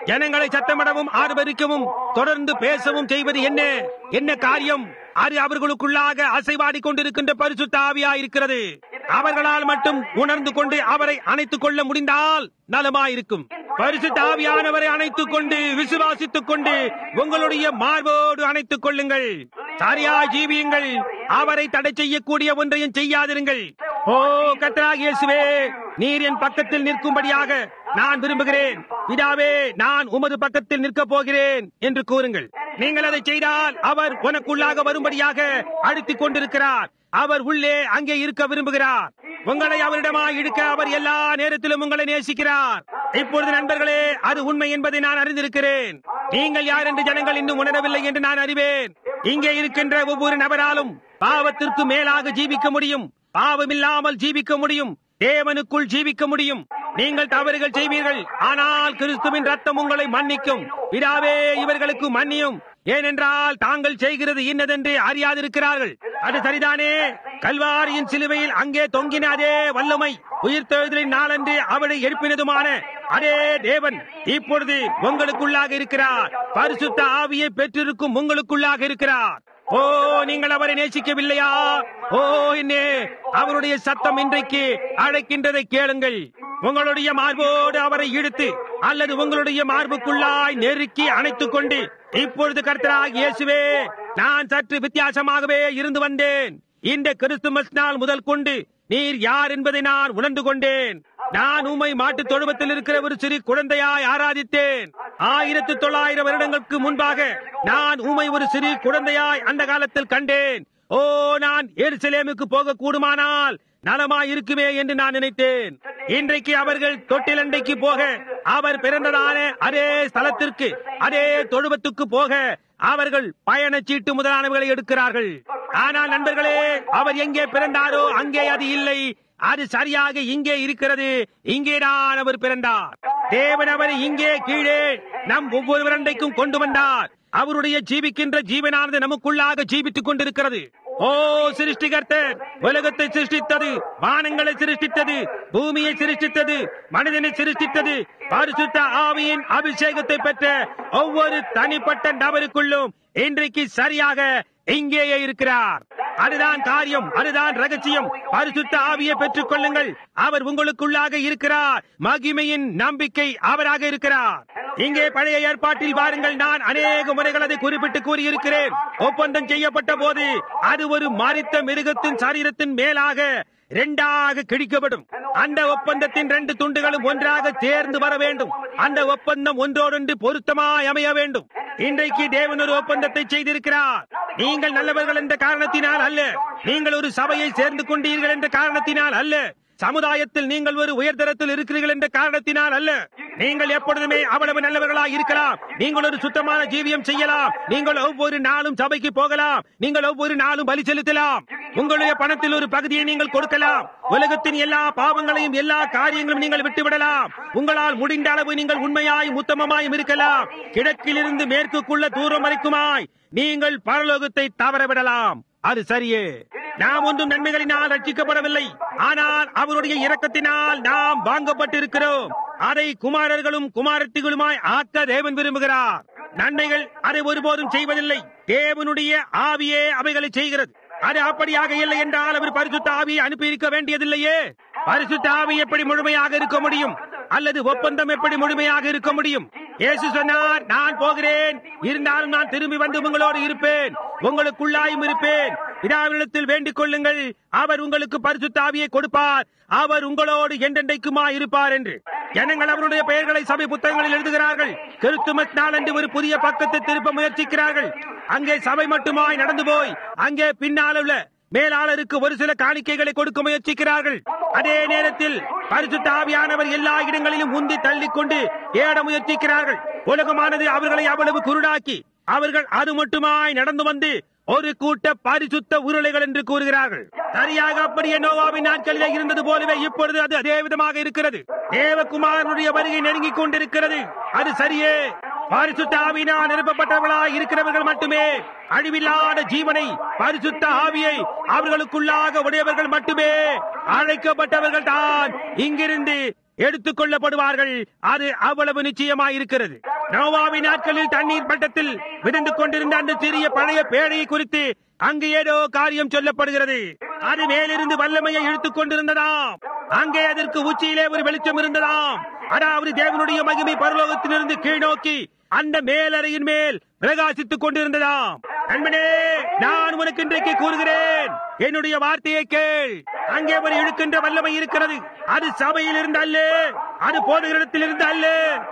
ஜனங்களை சத்தமிடவும் ஆர்வரிக்கவும் தொடர்ந்து பேசவும் செய்வது என்ன என்ன காரியம் அது அவர்களுக்குள்ளாக அசைவாடி கொண்டிருக்கின்ற பரிசுத்த ஆவியாயிருக்கிறது அவர்களால் மட்டும் உணர்ந்து கொண்டு அவரை அணைத்துக் கொள்ள முடிந்தால் நலமாயிருக்கும் பரிசுத்த ஆவியானவரை அணைத்துக் கொண்டு விசுவாசித்துக் கொண்டு உங்களுடைய மார்போடு அணைத்துக் கொள்ளுங்கள் சரியா ஜீவியுங்கள் அவரை தடை செய்யக்கூடிய ஒன்றையும் செய்யாதிருங்கள் ஓ கத்ராக இயேசுவே நீர் என் பக்கத்தில் நிற்கும்படியாக நான் விரும்புகிறேன் பிதாவே நான் உமது பக்கத்தில் நிற்கப் போகிறேன் என்று கூறுங்கள் நீங்கள் அதை செய்தால் அவர் உனக்குள்ளாக வரும்படியாக அழுத்திக் கொண்டிருக்கிறார் அவர் உள்ளே அங்கே இருக்க விரும்புகிறார் உங்களை அவரிடமாய் இழுக்க அவர் எல்லா நேரத்திலும் உங்களை நேசிக்கிறார் இப்பொழுது நண்பர்களே அது உண்மை என்பதை நான் அறிந்திருக்கிறேன் நீங்கள் யார் என்று ஜனங்கள் இன்னும் உணரவில்லை என்று நான் அறிவேன் இங்கே இருக்கின்ற ஒவ்வொரு நபராலும் பாவத்திற்கு மேலாக ஜீவிக்க முடியும் பாவமில்லாமல் ஜீவிக்க முடியும் தேவனுக்குள் ஜீவிக்க முடியும் நீங்கள் தவறுகள் செய்வீர்கள் ஆனால் கிறிஸ்துவின் ரத்தம் உங்களை மன்னிக்கும் பிதாவே இவர்களுக்கு மன்னியும் ஏனென்றால் தாங்கள் செய்கிறது இன்னதென்று அறியாதிருக்கிறார்கள் அது சரிதானே கல்வாரியின் சிலுவையில் அங்கே தொங்கின அதே வல்லமை உயிர்த்தெழுதலின் நாளன்று அவளை எழுப்பினதுமான அதே தேவன் இப்பொழுது உங்களுக்குள்ளாக இருக்கிறார் பரிசுத்த ஆவியை பெற்றிருக்கும் உங்களுக்குள்ளாக இருக்கிறார் ஓ நீங்கள் அவரை நேசிக்கவில்லையா ஓ என்னே அவருடைய சத்தம் இன்றைக்கு அழைக்கின்றதை கேளுங்கள் உங்களுடைய மார்போடு அவரை இழுத்து அல்லது உங்களுடைய மார்புக்குள்ளாய் நெருக்கி அணைத்துக் கொண்டு இப்பொழுது கர்த்தராக இயேசுவே நான் சற்று வித்தியாசமாகவே இருந்து வந்தேன் இந்த கிறிஸ்துமஸ் நாள் முதல் கொண்டு நீர் யார் என்பதை நான் உணர்ந்து கொண்டேன் நான் உம்மை மாட்டுத் தொழுவத்தில் இருக்கிற ஒரு சிறு குழந்தையாய் ஆராதித்தேன் ஆயிரத்தி தொள்ளாயிரம் வருடங்களுக்கு முன்பாக நான் உம்மை ஒரு சிறு குழந்தையாய் அந்த காலத்தில் கண்டேன் ஓ நான் எருசலேமுக்கு போக கூடுமானால் நலமாய் இருக்குமே என்று நான் நினைத்தேன் இன்றைக்கு அவர்கள் தொட்டிலண்டைக்கு போக அவர் பிறந்ததான அதே ஸ்தலத்திற்கு அதே தொழுவத்துக்கு போக அவர்கள் பயணச்சீட்டு முதலானவர்களை எடுக்கிறார்கள் ஆனால் நண்பர்களே அவர் எங்கே பிறந்தாரோ அங்கே அது இல்லை அது சரியாக இங்கே இருக்கிறது இங்கேதான் அவர் பிறந்தார் தேவன் அவரை இங்கே கீழே நம் ஒவ்வொருவரண்டைக்கும் கொண்டு வந்தார் அவருடைய ஜீவிக்கின்ற ஜீவனானது நமக்குள்ளாக ஜீவித்துக் கொண்டிருக்கிறது ஓ சிருஷ்டிகர்த்தர் உலகத்தை சிருஷ்டித்தது வானங்களை சிருஷ்டித்தது பூமியை சிருஷ்டித்தது மனிதனை சிருஷ்டித்தது பரிசுத்த ஆவியின் அபிஷேகத்தை பெற்ற ஒவ்வொரு தனிப்பட்ட நபருக்குள்ளும் இன்றைக்கு சரியாக இங்கேயே இருக்கிறார் அதுதான் காரியம் அதுதான் ரகசியம் பரிசுத்த ஆவியை பெற்றுக் கொள்ளுங்கள் அவர் உங்களுக்குள்ளாக இருக்கிறார் மகிமையின் நம்பிக்கை அவராக இருக்கிறார் இங்கே பழைய ஏற்பாட்டில் பாருங்கள் நான் அநேக முறைகள் அதை குறிப்பிட்டு கூறியிருக்கிறேன் ஒப்பந்தம் செய்யப்பட்ட போது அது ஒரு மறித்த மிருகத்தின் சரீரத்தின் மேலாக இரண்டாக கிழிக்கப்படும் அந்த ஒப்பந்தத்தின் ரெண்டு துண்டுகளும் ஒன்றாக சேர்ந்து வர வேண்டும் அந்த ஒப்பந்தம் ஒன்றோடொன்று பொருத்தமாய் அமைய வேண்டும் இன்றைக்கு தேவன் ஒரு ஒப்பந்தத்தை செய்திருக்கிறார் நீங்கள் நல்லவர்கள் என்ற காரணத்தினால் அல்ல நீங்கள் ஒரு சபையை சேர்ந்து கொண்டீர்கள் என்ற காரணத்தினால் அல்ல சமுதாயத்தில் நீங்கள் ஒரு உயர்தரத்தில் இருக்கிறீர்கள் என்ற காரணத்தினால் அல்ல நீங்கள் எப்பொழுதுமே அவ்வளவு நல்லவர்களாக இருக்கலாம் நீங்கள் ஒரு சுத்தமான ஜீவியம் செய்யலாம் நீங்கள் ஒவ்வொரு நாளும் சபைக்கு போகலாம் நீங்கள் ஒவ்வொரு நாளும் பலி செலுத்தலாம் உங்களுடைய பணத்தில் ஒரு பகுதியை நீங்கள் கொடுக்கலாம் உலகத்தின் எல்லா பாவங்களையும் எல்லா காரியங்களும் நீங்கள் விட்டுவிடலாம் உங்களால் முடிந்த அளவு நீங்கள் உண்மையாயும் உத்தமமாயும் இருக்கலாம் கிழக்கிலிருந்து மேற்குக்குள்ள தூரம் வரைக்குமாய் நீங்கள் பரலோகத்தை தவறவிடலாம் அது சரியே நாம் ஒன்றும் நன்மைகளினால் ரட்சிக்கப்படவில்லை ஆனால் அவருடைய இரக்கத்தினால் நாம் வாங்கப்பட்டிருக்கிறோம் அதை குமாரர்களும் குமாரத்திகளுமாய் ஆக்க தேவன் விரும்புகிறார் நன்மைகள் அதை ஒருபோதும் செய்வதில்லை தேவனுடைய ஆவியே அவைகளை செய்கிறது அது அப்படியாக இல்லை என்றால் அவர் பரிசுத்த ஆவியை அனுப்பி இருக்க வேண்டியதில்லையே பரிசுத்த ஆவி எப்படி முழுமையாக இருக்க முடியும் அல்லது ஒப்பந்தம் எப்படி முழுமையாக இருக்க முடியும் இயேசு சொன்னார் நான் போகிறேன் இருந்தாலும் நான் திரும்பி வந்து உங்களோடு இருப்பேன் உங்களுக்குள்ளாயும் இருப்பேன் பிதாவினிடத்தில் வேண்டிக் கொள்ளுங்கள் அவர் உங்களுக்கு பரிசுத்த ஆவியை கொடுப்பார் அவர் உங்களோடு என்றென்றைக்குமா இருப்பார் என்று ஜனங்கள் அவருடைய பெயர்களை சபை புத்தகங்களில் எழுதுகிறார்கள் கிறிஸ்துமஸ் நாளன்று ஒரு புதிய பக்கத்தை திருப்ப முயற்சிக்கிறார்கள் அங்கே சபை மட்டுமாய் நடந்து போய் அங்கே பின்னால் உள்ள மேலாளருக்கு ஒரு சில காணிக்கைகளை கொடுக்க முயற்சிக்கிறார்கள் அதே நேரத்தில் பரிசுத்த ஆவியானவர் எல்லா இடங்களிலும் உந்தி தள்ளிக்கொண்டு தேட முயற்சிக்கிறார்கள் உலகமானது அவர்களை அவ்வளவு குருடாக்கி அவர்கள் அது மட்டுமாய் நடந்து வந்து ஒரு கூட்ட பரிசுத்த உருளைகள் என்று கூறுகிறார்கள் சரியாக அப்படியே நோவாவின் நாட்களிலே இருந்தது போலவே இப்பொழுது அது அதே விதமாக இருக்கிறது தேவகுமாரனுடைய வருகை நெருங்கிக் கொண்டிருக்கிறது அது சரியே பரிசுத்த ஆவியினால் நிரப்பப்பட்டவர்களாய் இருக்கிறவர்கள் மட்டுமே அழிவில்லாத ஜீவனை பரிசுத்த ஆவியை அவர்களுக்குள்ளாக உடையவர்கள் மட்டுமே அழைக்கப்பட்டவர்கள் தான் இங்கிருந்து எடுத்துக் கொள்ளப்படுவார்கள் அது அவ்வளவு நிச்சயமாய் இருக்கிறது நோவாவின் நாட்களில் தண்ணீர் பட்டத்தில் மிதந்து கொண்டிருந்த அந்த சிறிய பழைய பேழையை குறித்து அங்கு ஏதோ காரியம் சொல்லப்படுகிறது அது மேலிருந்து வல்லமையை இழுத்துக் கொண்டிருந்ததாம் அங்கே அதற்கு உச்சியிலே ஒரு வெளிச்சம் இருந்ததாம் அதாவது தேவனுடைய மகிமை பரலோகத்திலிருந்து கீழ்நோக்கி அந்த மேலறையின் மேல் பிரகாசித்துக் கொண்டிருந்ததாம் நண்பனே நான் உனக்கு இன்றைக்கு கூறுகிறேன் என்னுடைய வார்த்தையை கேள் அங்கே ஒரு இழுக்கின்ற வல்லமை இருக்கிறது அது சபையில் இருந்து அல்ல அது போதுகிடத்தில் இருந்து அல்ல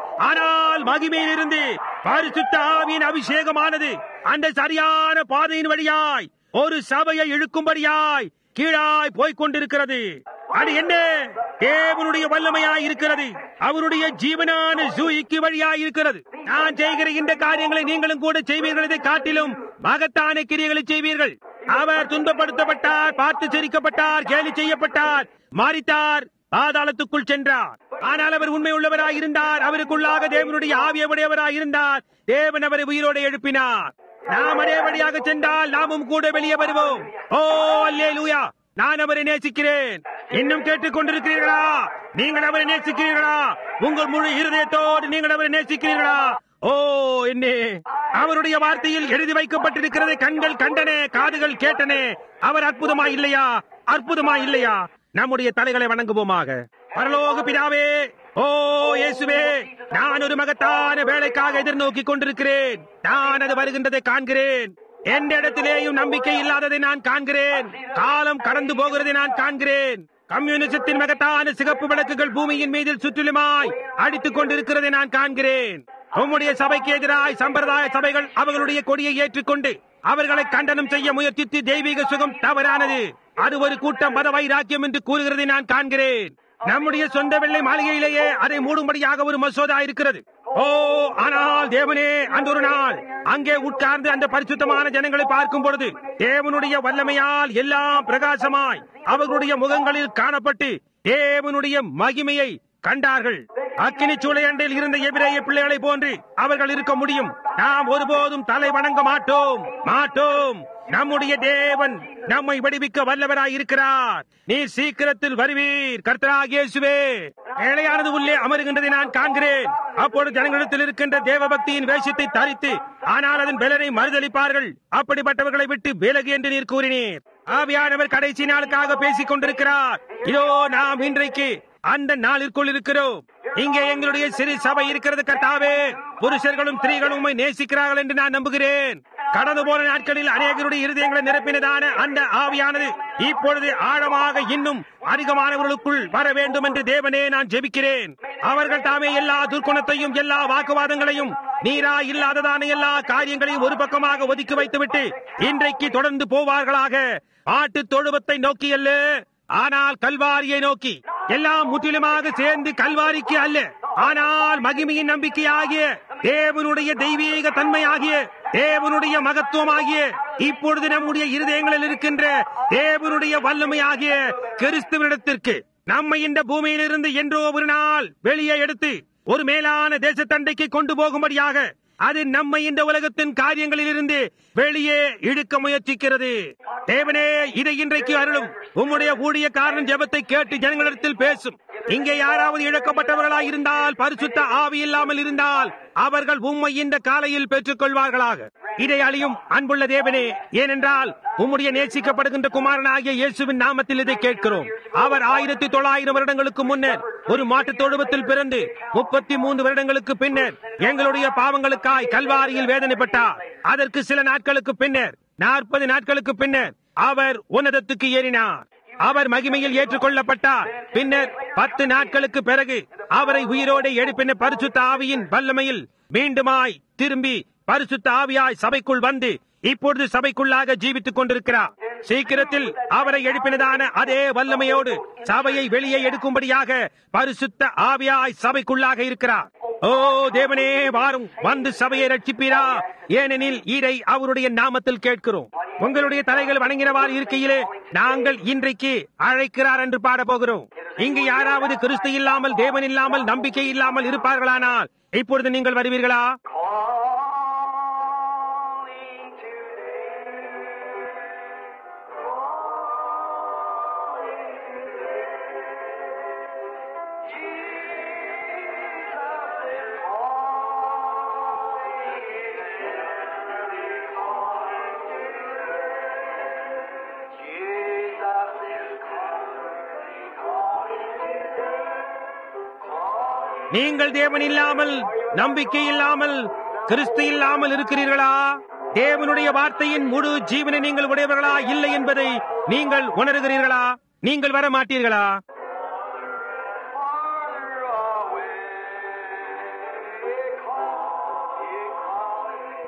ஆனால் மகிமையில் இருந்து பரிசுத்த ஆவியின் அபிஷேகமானது அந்த சரியான பாதையின் வழியாய் ஒரு சபையை இழுக்கும்படியாய் கீழாய் போய்க் கொண்டிருக்கிறது அது என்ன தேவனுடைய வல்லமையாய் இருக்கிறது அவருடைய ஜீவனான சூய்க்கு வழியாய் இருக்கிறது நான் செய்கிற இந்த காரியங்களை நீங்களும் கூட செய்வீர்கள் இதை காட்டிலும் மகத்தான கிரியைகளை செய்வீர்கள் அவர் துன்பப்படுத்தப்பட்டார் பார்த்து சிரிக்கப்பட்டார் கேலி செய்யப்பட்டார் மாறித்தார் பாதாளத்துக்குள் சென்றார் ஆனால் அவர் உண்மை உள்ளவராய் இருந்தார் அவருக்குள்ளாக தேவனுடைய ஆவியவுடையவராய் இருந்தார் தேவன் அவரை உயிரோடு எழுப்பினார் நாம் அதேபடியாக சென்றால் நாமும் கூட வெளியே வருவோம் ஓ அல்லேலூயா நான் அவரை நேசிக்கிறேன் இன்னும் கேட்டுக் கொண்டிருக்கிறீர்களா நீங்கள் அவரை நேசிக்கிறீர்களா உங்கள் முழு இருதயத்தோடு நீங்கள் அவரை நேசிக்கிறீர்களா ஓ என்னே அவருடைய வார்த்தையில் எழுதி வைக்கப்பட்டிருக்கிறது கண்கள் கண்டனே காதுகள் கேட்டனே அவர் அற்புதமா இல்லையா அற்புதமா இல்லையா நம்முடைய தலைகளை வணங்குவோமாக பரலோக பிதாவே ஓ இயேசுவே நான் ஒரு மகத்தான வேலைக்காக எதிர்நோக்கி கொண்டிருக்கிறேன் நான் அது வருகின்றதை காண்கிறேன் எந்த இடத்திலேயும் நம்பிக்கை இல்லாததை நான் காண்கிறேன் காலம் கடந்து போகிறதை நான் காண்கிறேன் கம்யூனிசத்தின் மகத்தான சிகப்பு விளக்குகள் பூமியின் மீதில் சுற்றிலுமாய் அடித்துக் கொண்டிருக்கிறதை நான் காண்கிறேன் உம்முடைய சபைக்கு எதிராய் சம்பிரதாய சபைகள் அவர்களுடைய கொடியை ஏற்றுக்கொண்டு அவர்களை கண்டனம் செய்ய முயற்சித்து தெய்வீக சுகம் தவறானது அது ஒரு கூட்டம் மத வைராக்கியம் என்று கூறுகிறதை நான் காண்கிறேன் நம்முடைய சொந்த வெள்ளை மாளிகையிலேயே அதை மூடும்படியாக ஒரு மசோதா இருக்கிறது ஓ ஆனால் தேவனே அந்த ஒரு நாள் அங்கே உட்கார்ந்து அந்த பரிசுத்தமான ஜனங்களை பார்க்கும் பொழுது தேவனுடைய வல்லமையால் எல்லாம் பிரகாசமாய் அவர்களுடைய முகங்களில் காணப்பட்டு தேவனுடைய மகிமையை கண்டார்கள் அக்கினி சூளையண்டில் இருந்த எபிரேய பிள்ளைகளை போன்று அவர்கள் இருக்க முடியும் நாம் ஒருபோதும் தலை வணங்க மாட்டோம் மாட்டோம் நம்முடைய தேவன் நம்மை விடுவிக்க வல்லவராய் இருக்கிறார் நீ சீக்கிரத்தில் வருவீர் கர்த்தராகியேசுவே ஏழையானது உள்ளே அமருகின்றதை நான் காண்கிறேன் அப்பொழுது ஜனங்களிடத்தில் இருக்கின்ற தேவபக்தியின் வேஷத்தை தரித்து ஆனால் அதன் பலனை மறுதளிப்பார்கள் அப்படிப்பட்டவர்களை விட்டு விலகு என்று நீர் கூறினீர் ஆவியானவர் கடைசி நாளுக்காக பேசிக் கொண்டிருக்கிறார் இதோ நாம் இன்றைக்கு அந்த நாளிற்குள் இருக்கிறோம் இங்கே எங்களுடைய சிறு சபை இருக்கிறது கர்த்தாவே புருஷர்களும் ஸ்திரீகளும் உம்மை நேசிக்கிறார்கள் என்று நான் நம்புகிறேன் கடந்து போன நாட்களில் அநேகருடைய இருதயங்களை நிரப்பினதான அந்த ஆவியானது இப்பொழுது ஆழமாக இன்னும் அதிகமானவர்களுக்குள் வர வேண்டும் என்று தேவனே நான் ஜெபிக்கிறேன் அவர்கள் தாமே எல்லா துர்க்குணத்தையும் எல்லா வாக்குவாதங்களையும் நீரா இல்லாததான எல்லா காரியங்களையும் ஒரு பக்கமாக ஒதுக்கி வைத்துவிட்டு இன்றைக்கு தொடர்ந்து போவார்களாக ஆட்டு தொழுவத்தை நோக்கி அல்ல ஆனால் கல்வாரியை நோக்கி எல்லாம் முற்றிலுமாக சேர்ந்து கல்வாரிக்கு அல்ல ஆனால் மகிமையின் நம்பிக்கையாகிய தேவனுடைய தெய்வீக தன்மையாகிய தேவனுடைய மகத்துவமாகிய இப்பொழுது நம்முடைய இருதயங்களில் இருக்கின்ற தேவனுடைய வல்லமையாகிய கிறிஸ்துவனிடத்திற்கு நம்மை இந்த பூமியிலிருந்து என்றோ ஒரு நாள் வெளியே எடுத்து ஒரு மேலான தேசத்தண்டைக்கு கொண்டு போகும்படியாக அது நம்மை இந்த உலகத்தின் காரியங்களில் இருந்து வெளியே இழுக்க முயற்சிக்கிறது தேவனே இதை இன்றைக்கு அருளும் உம்முடைய ஊழியக்காரன் ஜெபத்தை கேட்டு ஜனங்களிடத்தில் பேசும் இங்கே யாராவது இழக்கப்பட்டவர்களாய் இருந்தால் பரிசுத்த ஆவி இல்லாமல் இருந்தால் அவர்கள் உம்மை இந்த காலையில் பெற்றுக் கொள்வார்களாக இதை அழியும் அன்புள்ள தேவனே ஏனென்றால் உம்முடைய நேசிக்கப்படுகின்ற குமாரனாகிய இயேசுவின் நாமத்தில் இதை கேட்கிறோம் அவர் ஆயிரத்தி தொள்ளாயிரம் வருடங்களுக்கு முன்னர் ஒரு மாட்டுத் தொழுவத்தில் பிறந்து முப்பத்தி மூன்று வருடங்களுக்கு பின்னர் எங்களுடைய பாவங்களுக்காய் கல்வாரியில் வேதனைப்பட்டார் அதற்கு சில நாட்களுக்கு பின்னர் நாற்பது நாட்களுக்கு பின்னர் அவர் உன்னதத்துக்கு ஏறினார் அவர் மகிமையில் ஏற்றுக்கொள்ளப்பட்டார் பின்னர் பத்து நாட்களுக்கு பிறகு அவரை உயிரோடு எழுப்பின பரிசுத்த ஆவியின் வல்லமையில் மீண்டுமாய் திரும்பி பரிசுத்த ஆவியாய் சபைக்குள் வந்து இப்பொழுது சபைக்குள்ளாக ஜீவித்துக் கொண்டிருக்கிறார் சீக்கிரத்தில் அவரை எழுப்பினதான அதே வல்லமையோடு சபையை வெளியே எடுக்கும்படியாக பரிசுத்த ஆவியாய் சபைக்குள்ளாக இருக்கிறார் ஓ தேவனே வாரும் வந்து சபையை ரட்சிப்பீரா ஏனெனில் இதை அவருடைய நாமத்தில் கேட்கிறோம் உங்களுடைய தலைகள் வணங்கினவாறு இருக்கையிலே நாங்கள் இன்றைக்கு அழைக்கிறார் என்று பாட போகிறோம் இங்கு யாராவது கிறிஸ்து இல்லாமல் தேவன் இல்லாமல் நம்பிக்கை இல்லாமல் இருப்பார்களானால் இப்பொழுது நீங்கள் வருவீர்களா Calling today. Jesus is Jesus is calling, calling. நீங்கள் தேவன் இல்லாமல் நம்பிக்கை இல்லாமல் கிறிஸ்து இல்லாமல் இருக்கிறீர்களா தேவனுடைய வார்த்தையின் முழு ஜீவனை நீங்கள் உடையவர்களா இல்லை என்பதை நீங்கள் உணர்கிறீர்களா நீங்கள் வர மாட்டீர்களா Farther away, calling, calling.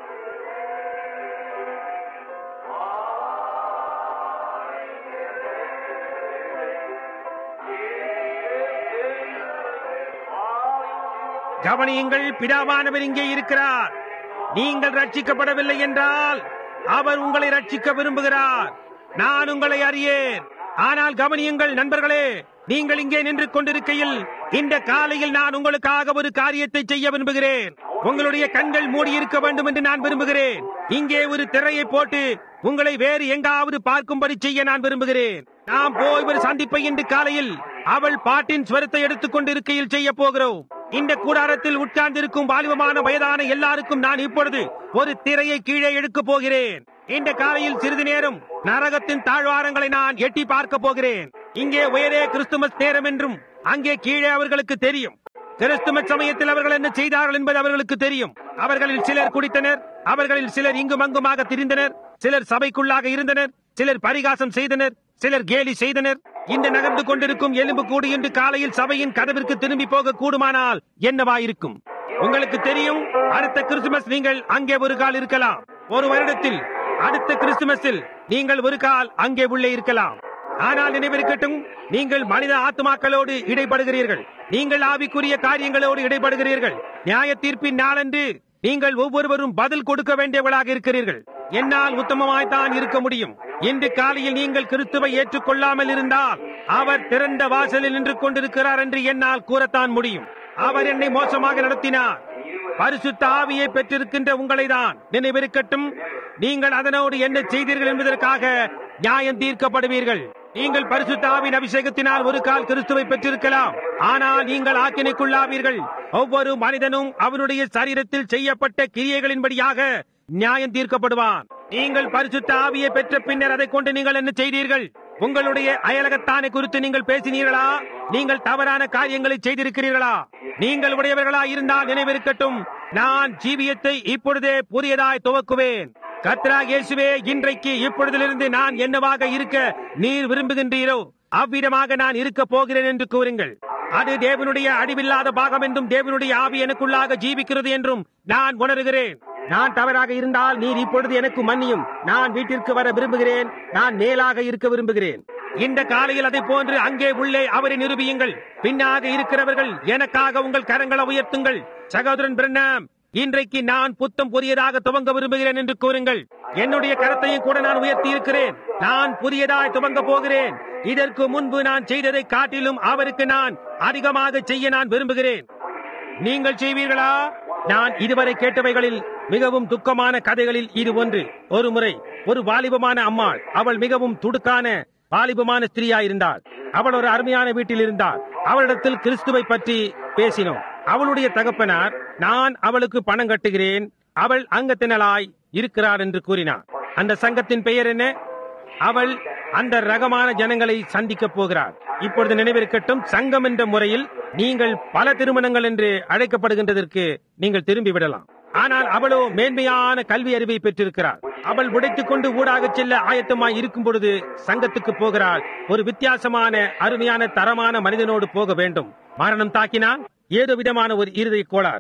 கவனியுங்கள் பிதாவானவர் இங்கே இருக்கிறார் நீங்கள் ரட்சிக்கப்படவில்லை என்றால் அவர் உங்களை ரட்சிக்க விரும்புகிறார் நான் உங்களை அறியேன் ஆனால் கவனியுங்கள் நண்பர்களே நீங்கள் இங்கே நின்று கொண்டிருக்கையில் இந்த காலையில் நான் உங்களுக்காக ஒரு காரியத்தை செய்ய விரும்புகிறேன் உங்களுடைய கண்கள் மூடி இருக்க வேண்டும் என்று நான் விரும்புகிறேன் இங்கே ஒரு திரையை போட்டு உங்களை வேறு எங்காவது பார்க்கும்படி செய்ய நான் விரும்புகிறேன் நாம் போய் ஒரு சந்திப்பை இன்று காலையில் அவள் பாட்டின் ஸ்வரத்தை எடுத்துக் கொண்டிருக்கையில் செய்ய போகிறோம் இந்த கூடாரத்தில் உட்கார்ந்திருக்கும் வாலிபமான வயதான எல்லாருக்கும் நான் இப்பொழுது ஒரு திரையை கீழே எடுக்கப் போகிறேன் இந்த காலையில் சிறிது நேரம் நரகத்தின் தாழ்வாரங்களை நான் எட்டி பார்க்க போகிறேன் இங்கே உயரே கிறிஸ்துமஸ் நேரம் என்றும் அங்கே கீழே அவர்களுக்கு தெரியும் கிறிஸ்துமஸ் சமயத்தில் அவர்கள் என்ன செய்தார்கள் என்பது அவர்களுக்கு தெரியும் அவர்களில் சிலர் குடித்தனர் அவர்களில் சிலர் இங்கும் அங்குமாக திரிந்தனர் சிலர் சபைக்குள்ளாக இருந்தனர் சிலர் பரிகாசம் செய்தனர் சிலர் கேலி செய்தனர் இந்த நகர்ந்து கொண்டிருக்கும் எலும்பு கூடு என்று காலையில் சபையின் கதவிற்கு திரும்பி போக கூடுமானால் என்னவாயிருக்கும் உங்களுக்கு தெரியும் அடுத்த கிறிஸ்துமஸ் நீங்கள் அங்கே ஒரு கால் இருக்கலாம் ஒரு வருடத்தில் அடுத்த கிறிஸ்துமஸில் நீங்கள் ஒரு கால் அங்கே உள்ளே இருக்கலாம் ஆனால் நினைவிருக்கட்டும் நீங்கள் மனித ஆத்மாக்களோடு இடைப்படுகிறீர்கள் நீங்கள் ஆவிக்குரிய காரியங்களோடு இடைப்படுகிறீர்கள் நியாய தீர்ப்பின் நாளன்று நீங்கள் ஒவ்வொருவரும் பதில் கொடுக்க வேண்டியவர்களாக இருக்கிறீர்கள் என்னால் உத்தமமாய்த்தான் இருக்க முடியும் இன்று காலையில் நீங்கள் கிறிஸ்துவை ஏற்றுக்கொள்ளாமல் இருந்தால் அவர் திறந்த வாசலில் நின்று கொண்டிருக்கிறார் என்று என்னால் கூறத்தான் முடியும் அவர் என்னை மோசமாக நடத்தினார் பரிசுத்த ஆவியை பெற்றிருக்கின்ற உங்களை தான் நினைவிருக்கட்டும் நீங்கள் அதனோடு என்ன செய்தீர்கள் என்பதற்காக நியாயம் தீர்க்கப்படுவீர்கள் நீங்கள் பரிசுத்த ஆவின் அபிஷேகத்தினால் ஒரு கால் கிறிஸ்துவை பெற்றிருக்கலாம் ஆனால் நீங்கள் ஆக்கினைக்குள்ளாவீர்கள் ஒவ்வொரு மனிதனும் அவனுடைய சரீரத்தில் செய்யப்பட்ட கிரியைகளின்படியாக நியாயம் தீர்க்கப்படுவான் நீங்கள் பரிசுத்த ஆவியை பெற்ற பின்னர் அதை கொண்டு நீங்கள் என்ன செய்தீர்கள் உங்களுடைய அயலகத்தானை குறித்து நீங்கள் பேசினீர்களா நீங்கள் தவறான காரியங்களை செய்திருக்கிறீர்களா நீங்கள் உடையவர்களா இருந்தால் நினைவிருக்கட்டும் நான் ஜீவியத்தை இப்பொழுதே புதியதாய் துவக்குவேன் கத்ரா இயேசுவே இன்றைக்கு இப்பொழுதிலிருந்து நான் என்னவாக இருக்க நீர் விரும்புகின்றீரோ அவ்விதமாக நான் இருக்க போகிறேன் என்று கூறுங்கள் அது தேவனுடைய அடிவில்லாத பாகம் என்றும் தேவனுடைய ஆவி எனக்குள்ளாக ஜீவிக்கிறது என்றும் நான் உணர்கிறேன் நான் தவறாக இருந்தால் நீர் இப்பொழுது எனக்கு மன்னியும் நான் வீட்டிற்கு வர விரும்புகிறேன் நான் மேலாக இருக்க விரும்புகிறேன் இந்த காலையில் அதை போன்று அங்கே உள்ளே அவரை நிரூபியுங்கள் பின்னாக இருக்கிறவர்கள் எனக்காக உங்கள் கரங்களை உயர்த்துங்கள் சகோதரன் பிரண்ணாம் இன்றைக்கு நான் புத்தம் புதியதாக துவங்க விரும்புகிறேன் என்று கூறுங்கள் என்னுடைய கரத்தையும் கூட நான் உயர்த்தி இருக்கிறேன் நான் புதியதாய் துவங்க போகிறேன் இதற்கு முன்பு நான் செய்ததை காட்டிலும் அவருக்கு நான் அதிகமாக செய்ய நான் விரும்புகிறேன் நீங்கள் செய்வீர்களா நான் இதுவரை கேட்டவைகளில் மிகவும் துக்கமான கதைகளில் இது ஒன்று ஒரு முறை ஒரு வாலிபமான அம்மாள் அவள் மிகவும் துடுக்கான வாலிபமான ஸ்திரியா இருந்தாள் அவள் ஒரு அருமையான வீட்டில் இருந்தாள் அவளிடத்தில் கிறிஸ்துவை பற்றி பேசினோம் அவளுடைய தகப்பனார் நான் அவளுக்கு பணம் கட்டுகிறேன் அவள் அங்கத்தினளாய் இருக்கிறார் என்று கூறினார் அந்த சங்கத்தின் பெயர் என்ன அவள் அந்த ரகமான ஜனங்களை சந்திக்கப் போகிறார் இப்பொழுது நினைவிருக்கட்டும் சங்கம் என்ற முறையில் நீங்கள் பல திருமணங்கள் என்று அழைக்கப்படுகின்றதற்கு நீங்கள் திரும்பி விடலாம் ஆனால் அவளோ மேன்மையான கல்வி அறிவை பெற்றிருக்கிறார் அவள் உடைத்துக் கொண்டு ஊடாக செல்ல ஆயத்தமாய் இருக்கும் பொழுது சங்கத்துக்கு போகிறாள் ஒரு வித்தியாசமான அருமையான தரமான மனிதனோடு போக வேண்டும் மரணம் தாக்கினால் ஏதோ விதமான ஒரு இருதய கோளாறு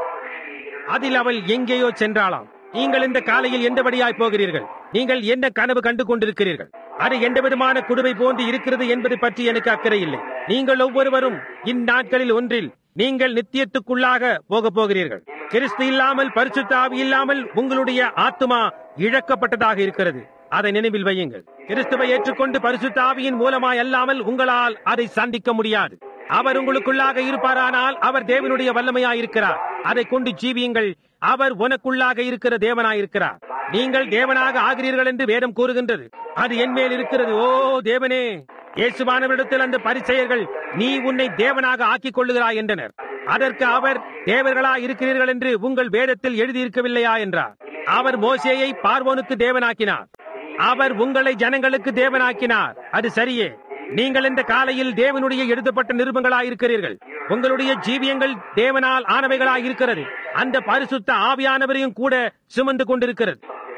அதில் அவள் எங்கேயோ சென்றாளாம் நீங்கள் இந்த காலையில் எந்தபடியாய் போகிறீர்கள் நீங்கள் என்ன கனவு கண்டு கொண்டிருக்கிறீர்கள் அது எந்த விதமான குடுவை போன்று இருக்கிறது என்பது பற்றி எனக்கு அக்கறை இல்லை நீங்கள் ஒவ்வொருவரும் இந்நாட்களில் ஒன்றில் நீங்கள் நித்தியத்துக்குள்ளாக போக போகிறீர்கள் கிறிஸ்து இல்லாமல் பரிசுத்த ஆவி இல்லாமல் உங்களுடைய ஆத்துமா இழக்கப்பட்டதாக இருக்கிறது அதை நினைவில் வையுங்கள் கிறிஸ்துவை ஏற்றுக்கொண்டு பரிசுத்த ஆவியின் மூலமாய் அல்லாமல் உங்களால் அதை சந்திக்க முடியாது அவர் உங்களுக்குள்ளாக இருப்பாரானால் அவர் தேவனுடைய வல்லமையாய் இருக்கிறார் அதை கொண்டு ஜீவியுங்கள் அவர் உனக்குள்ளாக இருக்கிற தேவனாய் இருக்கிறார் நீங்கள் தேவனாக ஆகிறீர்கள் என்று வேதம் கூறுகின்றது அது என் மேல் இருக்கிறது ஓ தேவனே இயேசுவானவரிடத்தில் அந்த பரிசெயர்கள் நீ உன்னை தேவனாக ஆக்கிக் கொள்ளுகிறாய் என்றனர் அதற்கு அவர் தேவர்களா இருக்கிறீர்கள் என்று உங்கள் வேதத்தில் எழுதியிருக்கவில்லையா என்றார் அவர் மோசேயை பார்வோனுக்கு தேவனாக்கினார் அவர் உங்களை ஜனங்களுக்கு தேவனாக்கினார் அது சரியே நீங்கள் இந்த காலையில் தேவனுடைய எழுதப்பட்ட நிருபங்களாய் இருக்கிறீர்கள் உங்களுடைய ஜீவியங்கள் தேவனால் ஆனவைகளாய் இருக்கிறது அந்த பரிசுத்த ஆவியானவரையும் கூட சுமந்து கொண்டிருக்கிறது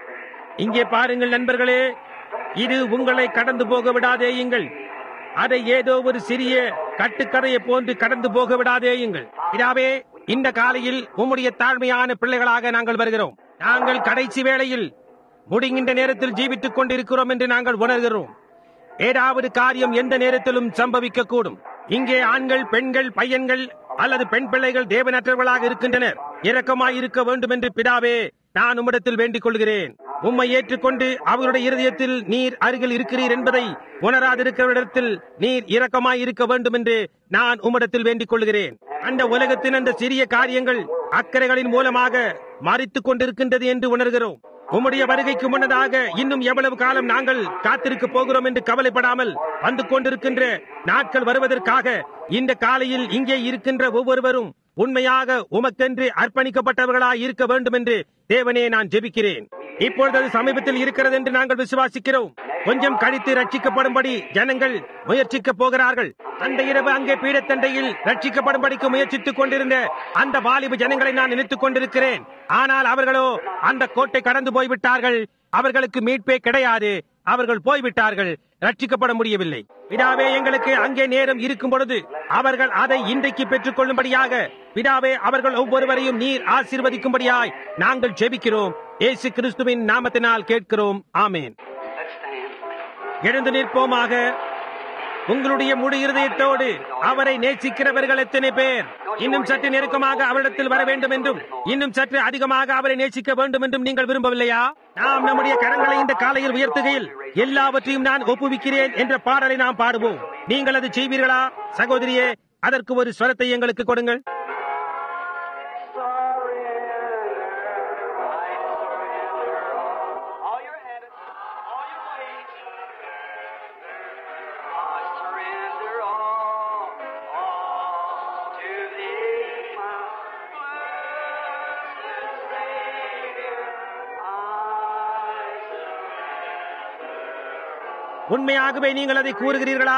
இங்கே பாருங்கள் நண்பர்களே இது உங்களை கடந்து போக விடாதேயுங்கள் அதை ஏதோ ஒரு சிறிய கட்டுக்கதையை போன்று கடந்து போக விடாதேயுங்கள் இதாவே இந்த காலையில் உம்முடைய தாழ்மையான பிள்ளைகளாக நாங்கள் வருகிறோம் நாங்கள் கடைசி வேளையில் முடிகின்ற நேரத்தில் ஜீவித்துக் கொண்டிருக்கிறோம் என்று நாங்கள் உணர்கிறோம் ஏதாவது காரியம் எந்த நேரத்திலும் சம்பவிக்க கூடும் இங்கே ஆண்கள் பெண்கள் பையன்கள் அல்லது பெண் பிள்ளைகள் தேவனற்றவர்களாக இருக்கின்றனர் இரக்கமாய் இருக்க வேண்டும் என்று பிதாவே நான் உம்மிடத்தில் வேண்டிக் கொள்கிறேன் உம்மை ஏற்றுக்கொண்டு அவருடைய இருதயத்தில் நீர் அருகில் இருக்கிறீர் என்பதை உணராதிருக்கிறவரிடத்தில் நீர் இரக்கமாய் இருக்க வேண்டும் என்று நான் உம்மிடத்தில் வேண்டிக் கொள்கிறேன் அந்த உலகத்தின் அந்த சிறிய காரியங்கள் அக்கறைகளின் மூலமாக மறித்துக் கொண்டிருக்கின்றது என்று உணர்கிறோம் உம்முடைய வருகைக்கு முன்னதாக இன்னும் எவ்வளவு காலம் நாங்கள் காத்திருக்க போகிறோம் என்று கவலைப்படாமல் வந்து கொண்டிருக்கின்ற நாட்கள் வருவதற்காக இந்த காலையில் இங்கே இருக்கின்ற ஒவ்வொருவரும் உண்மையாக உமக்கென்று அர்ப்பணிக்கப்பட்டவர்களாய் இருக்க வேண்டும் என்று தேவனே நான் ஜெபிக்கிறேன் இப்பொழுது அது சமீபத்தில் இருக்கிறது என்று நாங்கள் விசுவாசிக்கிறோம் கொஞ்சம் கழித்து ரட்சிக்கப்படும்படி ஜனங்கள் முயற்சிக்க போகிறார்கள் அந்த இரவு அங்கே பீடத்தண்டையில் ரட்சிக்கப்படும்படிக்கு முயற்சித்துக் கொண்டிருந்த அந்த வாலிப ஜனங்களை நான் நினைத்துக் கொண்டிருக்கிறேன் ஆனால் அவர்களோ அந்த கோட்டை கடந்து போய்விட்டார்கள் அவர்களுக்கு மீட்பே கிடையாது அவர்கள் போய்விட்டார்கள் ரட்சிக்கப்பட முடியவில்லை பிதாவே எங்களுக்கு அங்கே நேரம் இருக்கும் பொழுது அவர்கள் அதை இன்றைக்கு பெற்றுக் கொள்ளும்படியாக பிதாவே அவர்கள் ஒவ்வொருவரையும் நீர் ஆசீர்வதிக்கும்படியாய் நாங்கள் ஜெபிக்கிறோம் இயேசு கிறிஸ்துவின் நாமத்தினால் கேட்கிறோம் ஆமேன் Let's stand. எழுந்து நிற்போமாக உங்களுடைய முழு இருதயத்தோடு அவரை நேசிக்கிறவர்கள் எத்தனை பேர் இன்னும் சற்று நெருக்கமாக அவரிடத்தில் வர வேண்டும் என்றும் இன்னும் சற்று அதிகமாக அவரை நேசிக்க வேண்டும் என்றும் நீங்கள் விரும்பவில்லையா நாம் நம்முடைய கரங்களை இந்த காலையில் உயர்த்துகையில் எல்லாவற்றையும் நான் ஒப்புவிக்கிறேன் என்ற பாடலை நாம் பாடுவோம் நீங்கள் அது செய்வீர்களா சகோதரியே அதற்கு ஒரு ஸ்வரத்தை எங்களுக்கு கொடுங்கள் All your habits, all your ways. I surrender all, all to thee, my blessed Savior. I உண்மையாகவே நீங்கள் அதை கூறுகிறீர்களா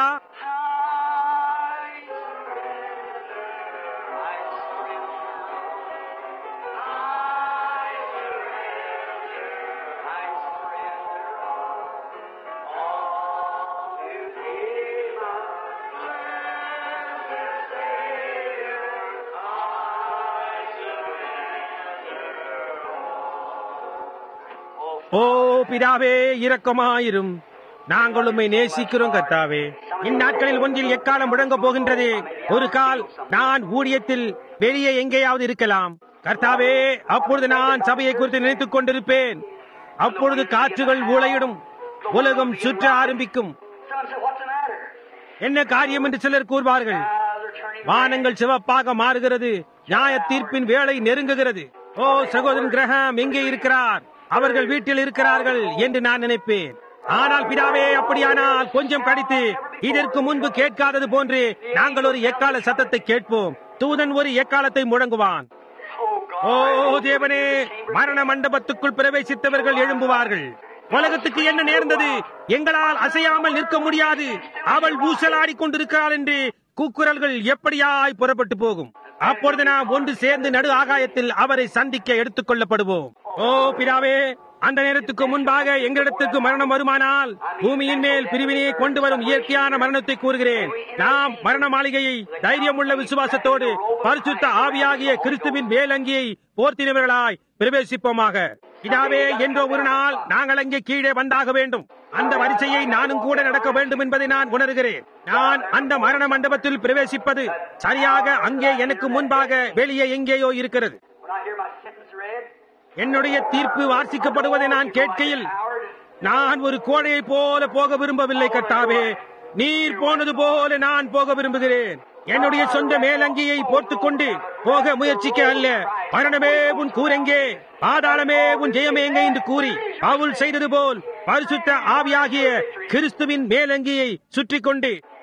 ஓ பிதாவே இரக்கமாயிரும் நாங்கள் உம்மை நேசிக்கிறோம் கர்த்தாவே இந்நாட்களில் ஒன்றில் எக்காலம் முழங்க போகின்றது ஒரு கால் நான் ஊழியத்தில் வெளியே எங்கேயாவது இருக்கலாம் கர்த்தாவே அப்பொழுது நான் சபையை குறித்து நினைத்துக் கொண்டிருப்பேன் அப்பொழுது காற்றுகள் ஊழையிடும் உலகம் சுற்ற ஆரம்பிக்கும் Some said, What's the matter? என்ன காரியம் என்று சிலர் கூறுவார்கள் Ah, they're turning வானங்கள் சிவப்பாக மாறுகிறது நியாய தீர்ப்பின் வேலை நெருங்குகிறது ஓ சகோதரன் கிரகம் எங்கே இருக்கிறார் அவர்கள் வீட்டில் இருக்கிறார்கள் என்று நான் நினைப்பேன் ஆனால் பிதாவே அப்படியானால் கொஞ்சம் கடித்து இதற்கு முன்பு கேட்காதது போன்று நாங்கள் ஒரு எக்கால சத்தத்தை கேட்போம் தூதன் ஒரு எக்காலத்தை முழங்குவான் Oh, God. ஓ தேவனே மரண மண்டபத்துக்குள் பிரவேசித்தவர்கள் எழும்புவார்கள் உலகத்துக்கு என்ன நேர்ந்தது எங்களால் அசையாமல் நிற்க முடியாது அவள் ஊசலாடி கொண்டிருக்கிறாள் என்று கூக்குரல்கள் எப்படியாய் புறப்பட்டு போகும் அப்பொழுது நாம் ஒன்று சேர்ந்து நடு ஆகாயத்தில் அவரை சந்திக்க எடுத்துக் கொள்ளப்படுவோம் ஓ பிதாவே அந்த நேரத்துக்கு முன்பாக எங்களிடத்துக்கு மரணம் வருமானால் பூமியின் மேல் பிரிவினையை கொண்டு வரும் இயற்கையான மரணத்தை கூறுகிறேன் நாம் மரண மாளிகையை தைரியமுள்ள விசுவாசத்தோடு பரிசுத்த ஆவியாகிய கிறிஸ்துவின் மேலங்கியை போர்த்தினவர்களாய் பிரவேசிப்போமாக இதாவே என்றோ ஒரு நாள் நாங்கள் அங்கே கீழே வந்தாக வேண்டும் அந்த வரிசையை நானும் கூட நடக்க வேண்டும் என்பதை நான் உணர்கிறேன் நான் அந்த மரண மண்டபத்தில் பிரவேசிப்பது சரியாக அங்கே எனக்கு முன்பாக வெளியே எங்கேயோ இருக்கிறது When I hear my sentence read, என்னுடைய தீர்ப்பு வாசிக்கப்படுவதை நான் கேட்கையில் நான் ஒரு கோடையை போல போக விரும்பவில்லை கர்த்தாவே நீர் போனது போல நான் போக விரும்புகிறேன் என்னுடைய சொந்த மேலங்கியை போர்த்துக் கொண்டு போக முயற்சிக்க அல்ல மரணமே உன் கூரெங்கே பாதாளமே உன் ஜெயமே எங்கே என்று கூறி பவுல் செய்தது போல் பரிசுத்த ஆவியாகிய கிறிஸ்துவின் மேலங்கியை சுற்றி கொண்டு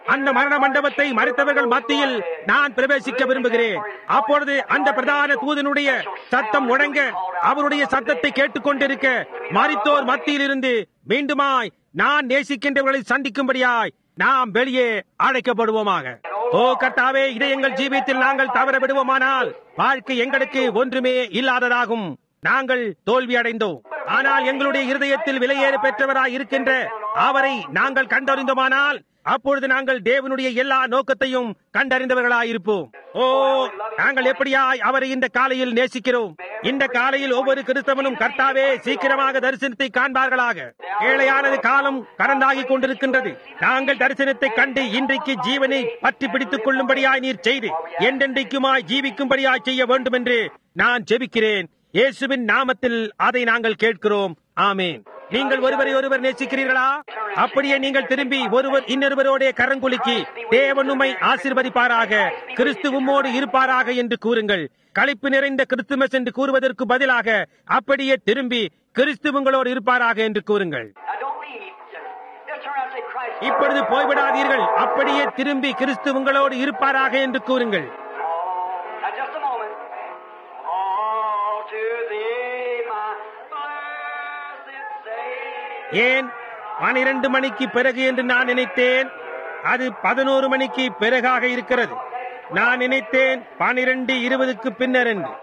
அந்த மரண மண்டபத்தை மறைத்தவர்கள் மத்தியில் நான் பிரவேசிக்க விரும்புகிறேன் அப்பொழுது அந்த பிரதான தூதனுடைய சத்தம் முழங்க அவருடைய சத்தத்தை கேட்டுக்கொண்டிருக்க மரித்தோர் மத்தியில் இருந்து மீண்டுமாய் நான் நேசிக்கின்றவர்களை சந்திக்கும்படியாய் நாம் வெளியே அழைக்கப்படுவோமாக ஓ கர்த்தாவே இதை எங்கள் ஜீவியத்தில் நாங்கள் தவற விடுவோமானால் வாழ்க்கை எங்களுக்கு ஒன்றுமே இல்லாததாகும் நாங்கள் தோல்வி அடைந்தோம் ஆனால் எங்களுடைய இருதயத்தில் விலையேற பெற்றவராய் இருக்கின்ற அவரை நாங்கள் கண்டறிந்தோமானால் அப்பொழுது நாங்கள் தேவனுடைய எல்லா நோக்கத்தையும் கண்டறிந்தவர்களாய் இருப்போம் ஓ நாங்கள் எப்படியாய் அவரை இந்த காலையில் நேசிக்கிறோம் இந்த காலையில் ஒவ்வொரு கிறிஸ்தவனும் கர்த்தாவே சீக்கிரமாக தரிசனத்தை காண்பார்களாக ஏழையானது காலம் கடந்தாகிக் கொண்டிருக்கின்றது நாங்கள் தரிசனத்தை கண்டு இன்றைக்கு ஜீவனை பற்றி பிடித்துக் கொள்ளும்படியாய் நீர் செய்து என்றென்றைக்குமாய் ஜீவிக்கும்படியாய் செய்ய வேண்டும் என்று நான் ஜெபிக்கிறேன் இயேசுவின் நாமத்தில் அதை நாங்கள் கேட்கிறோம் ஆமேன் நீங்கள் ஒருவரை ஒருவர் நேசிக்கிறீர்களா அப்படியே நீங்கள் திரும்பி ஒருவர் இன்னொருவரோட கரங்குலுக்கி தேவன் உம்மை ஆசீர்வதிப்பாராக கிறிஸ்து உம்மோடு இருப்பாராக என்று கூறுங்கள் களிப்பு நிறைந்த கிறிஸ்துமஸ் என்று கூறுவதற்கு பதிலாக அப்படியே திரும்பி கிறிஸ்து உங்களோடு இருப்பாராக என்று கூறுங்கள் Now don't leave. Just turn around and say Christ. இப்பொழுது போய்விடாதீர்கள் அப்படியே திரும்பி கிறிஸ்து உங்களோடு இருப்பாராக என்று கூறுங்கள் Now just a moment. All to thee, my blessed Savior. ஏன் பனிரெண்டு மணிக்கு பிறகு என்று நான் நினைத்தேன் அது பதினோரு மணிக்கு பிறகாக இருக்கிறது நான் நினைத்தேன் பனிரெண்டு இருபதுக்கு பின்னர் என்று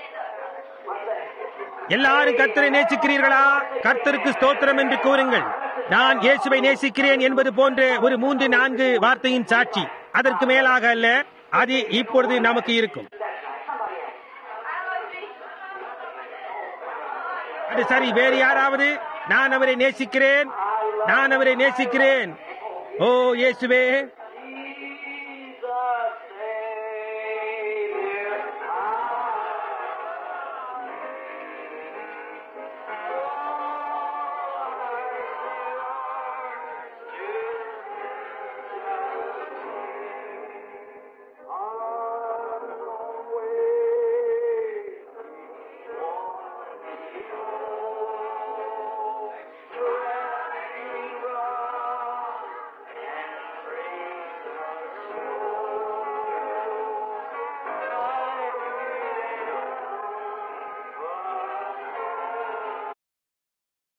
எல்லாரும் கர்த்தரை நேசிக்கிறீர்களா கர்த்தருக்கு ஸ்தோத்திரம் என்று கூறுங்கள் நான் இயேசுவை நேசிக்கிறேன் என்பது போன்ற ஒரு மூன்று நான்கு வார்த்தையின் சாட்சி அதற்கு மேலாக அல்ல அது இப்பொழுது நமக்கு இருக்கும் அது சரி வேறு யாராவது நான் அவரை நேசிக்கிறேன் நான் அவரை நேசிக்கிறேன் ஓ இயேசுவே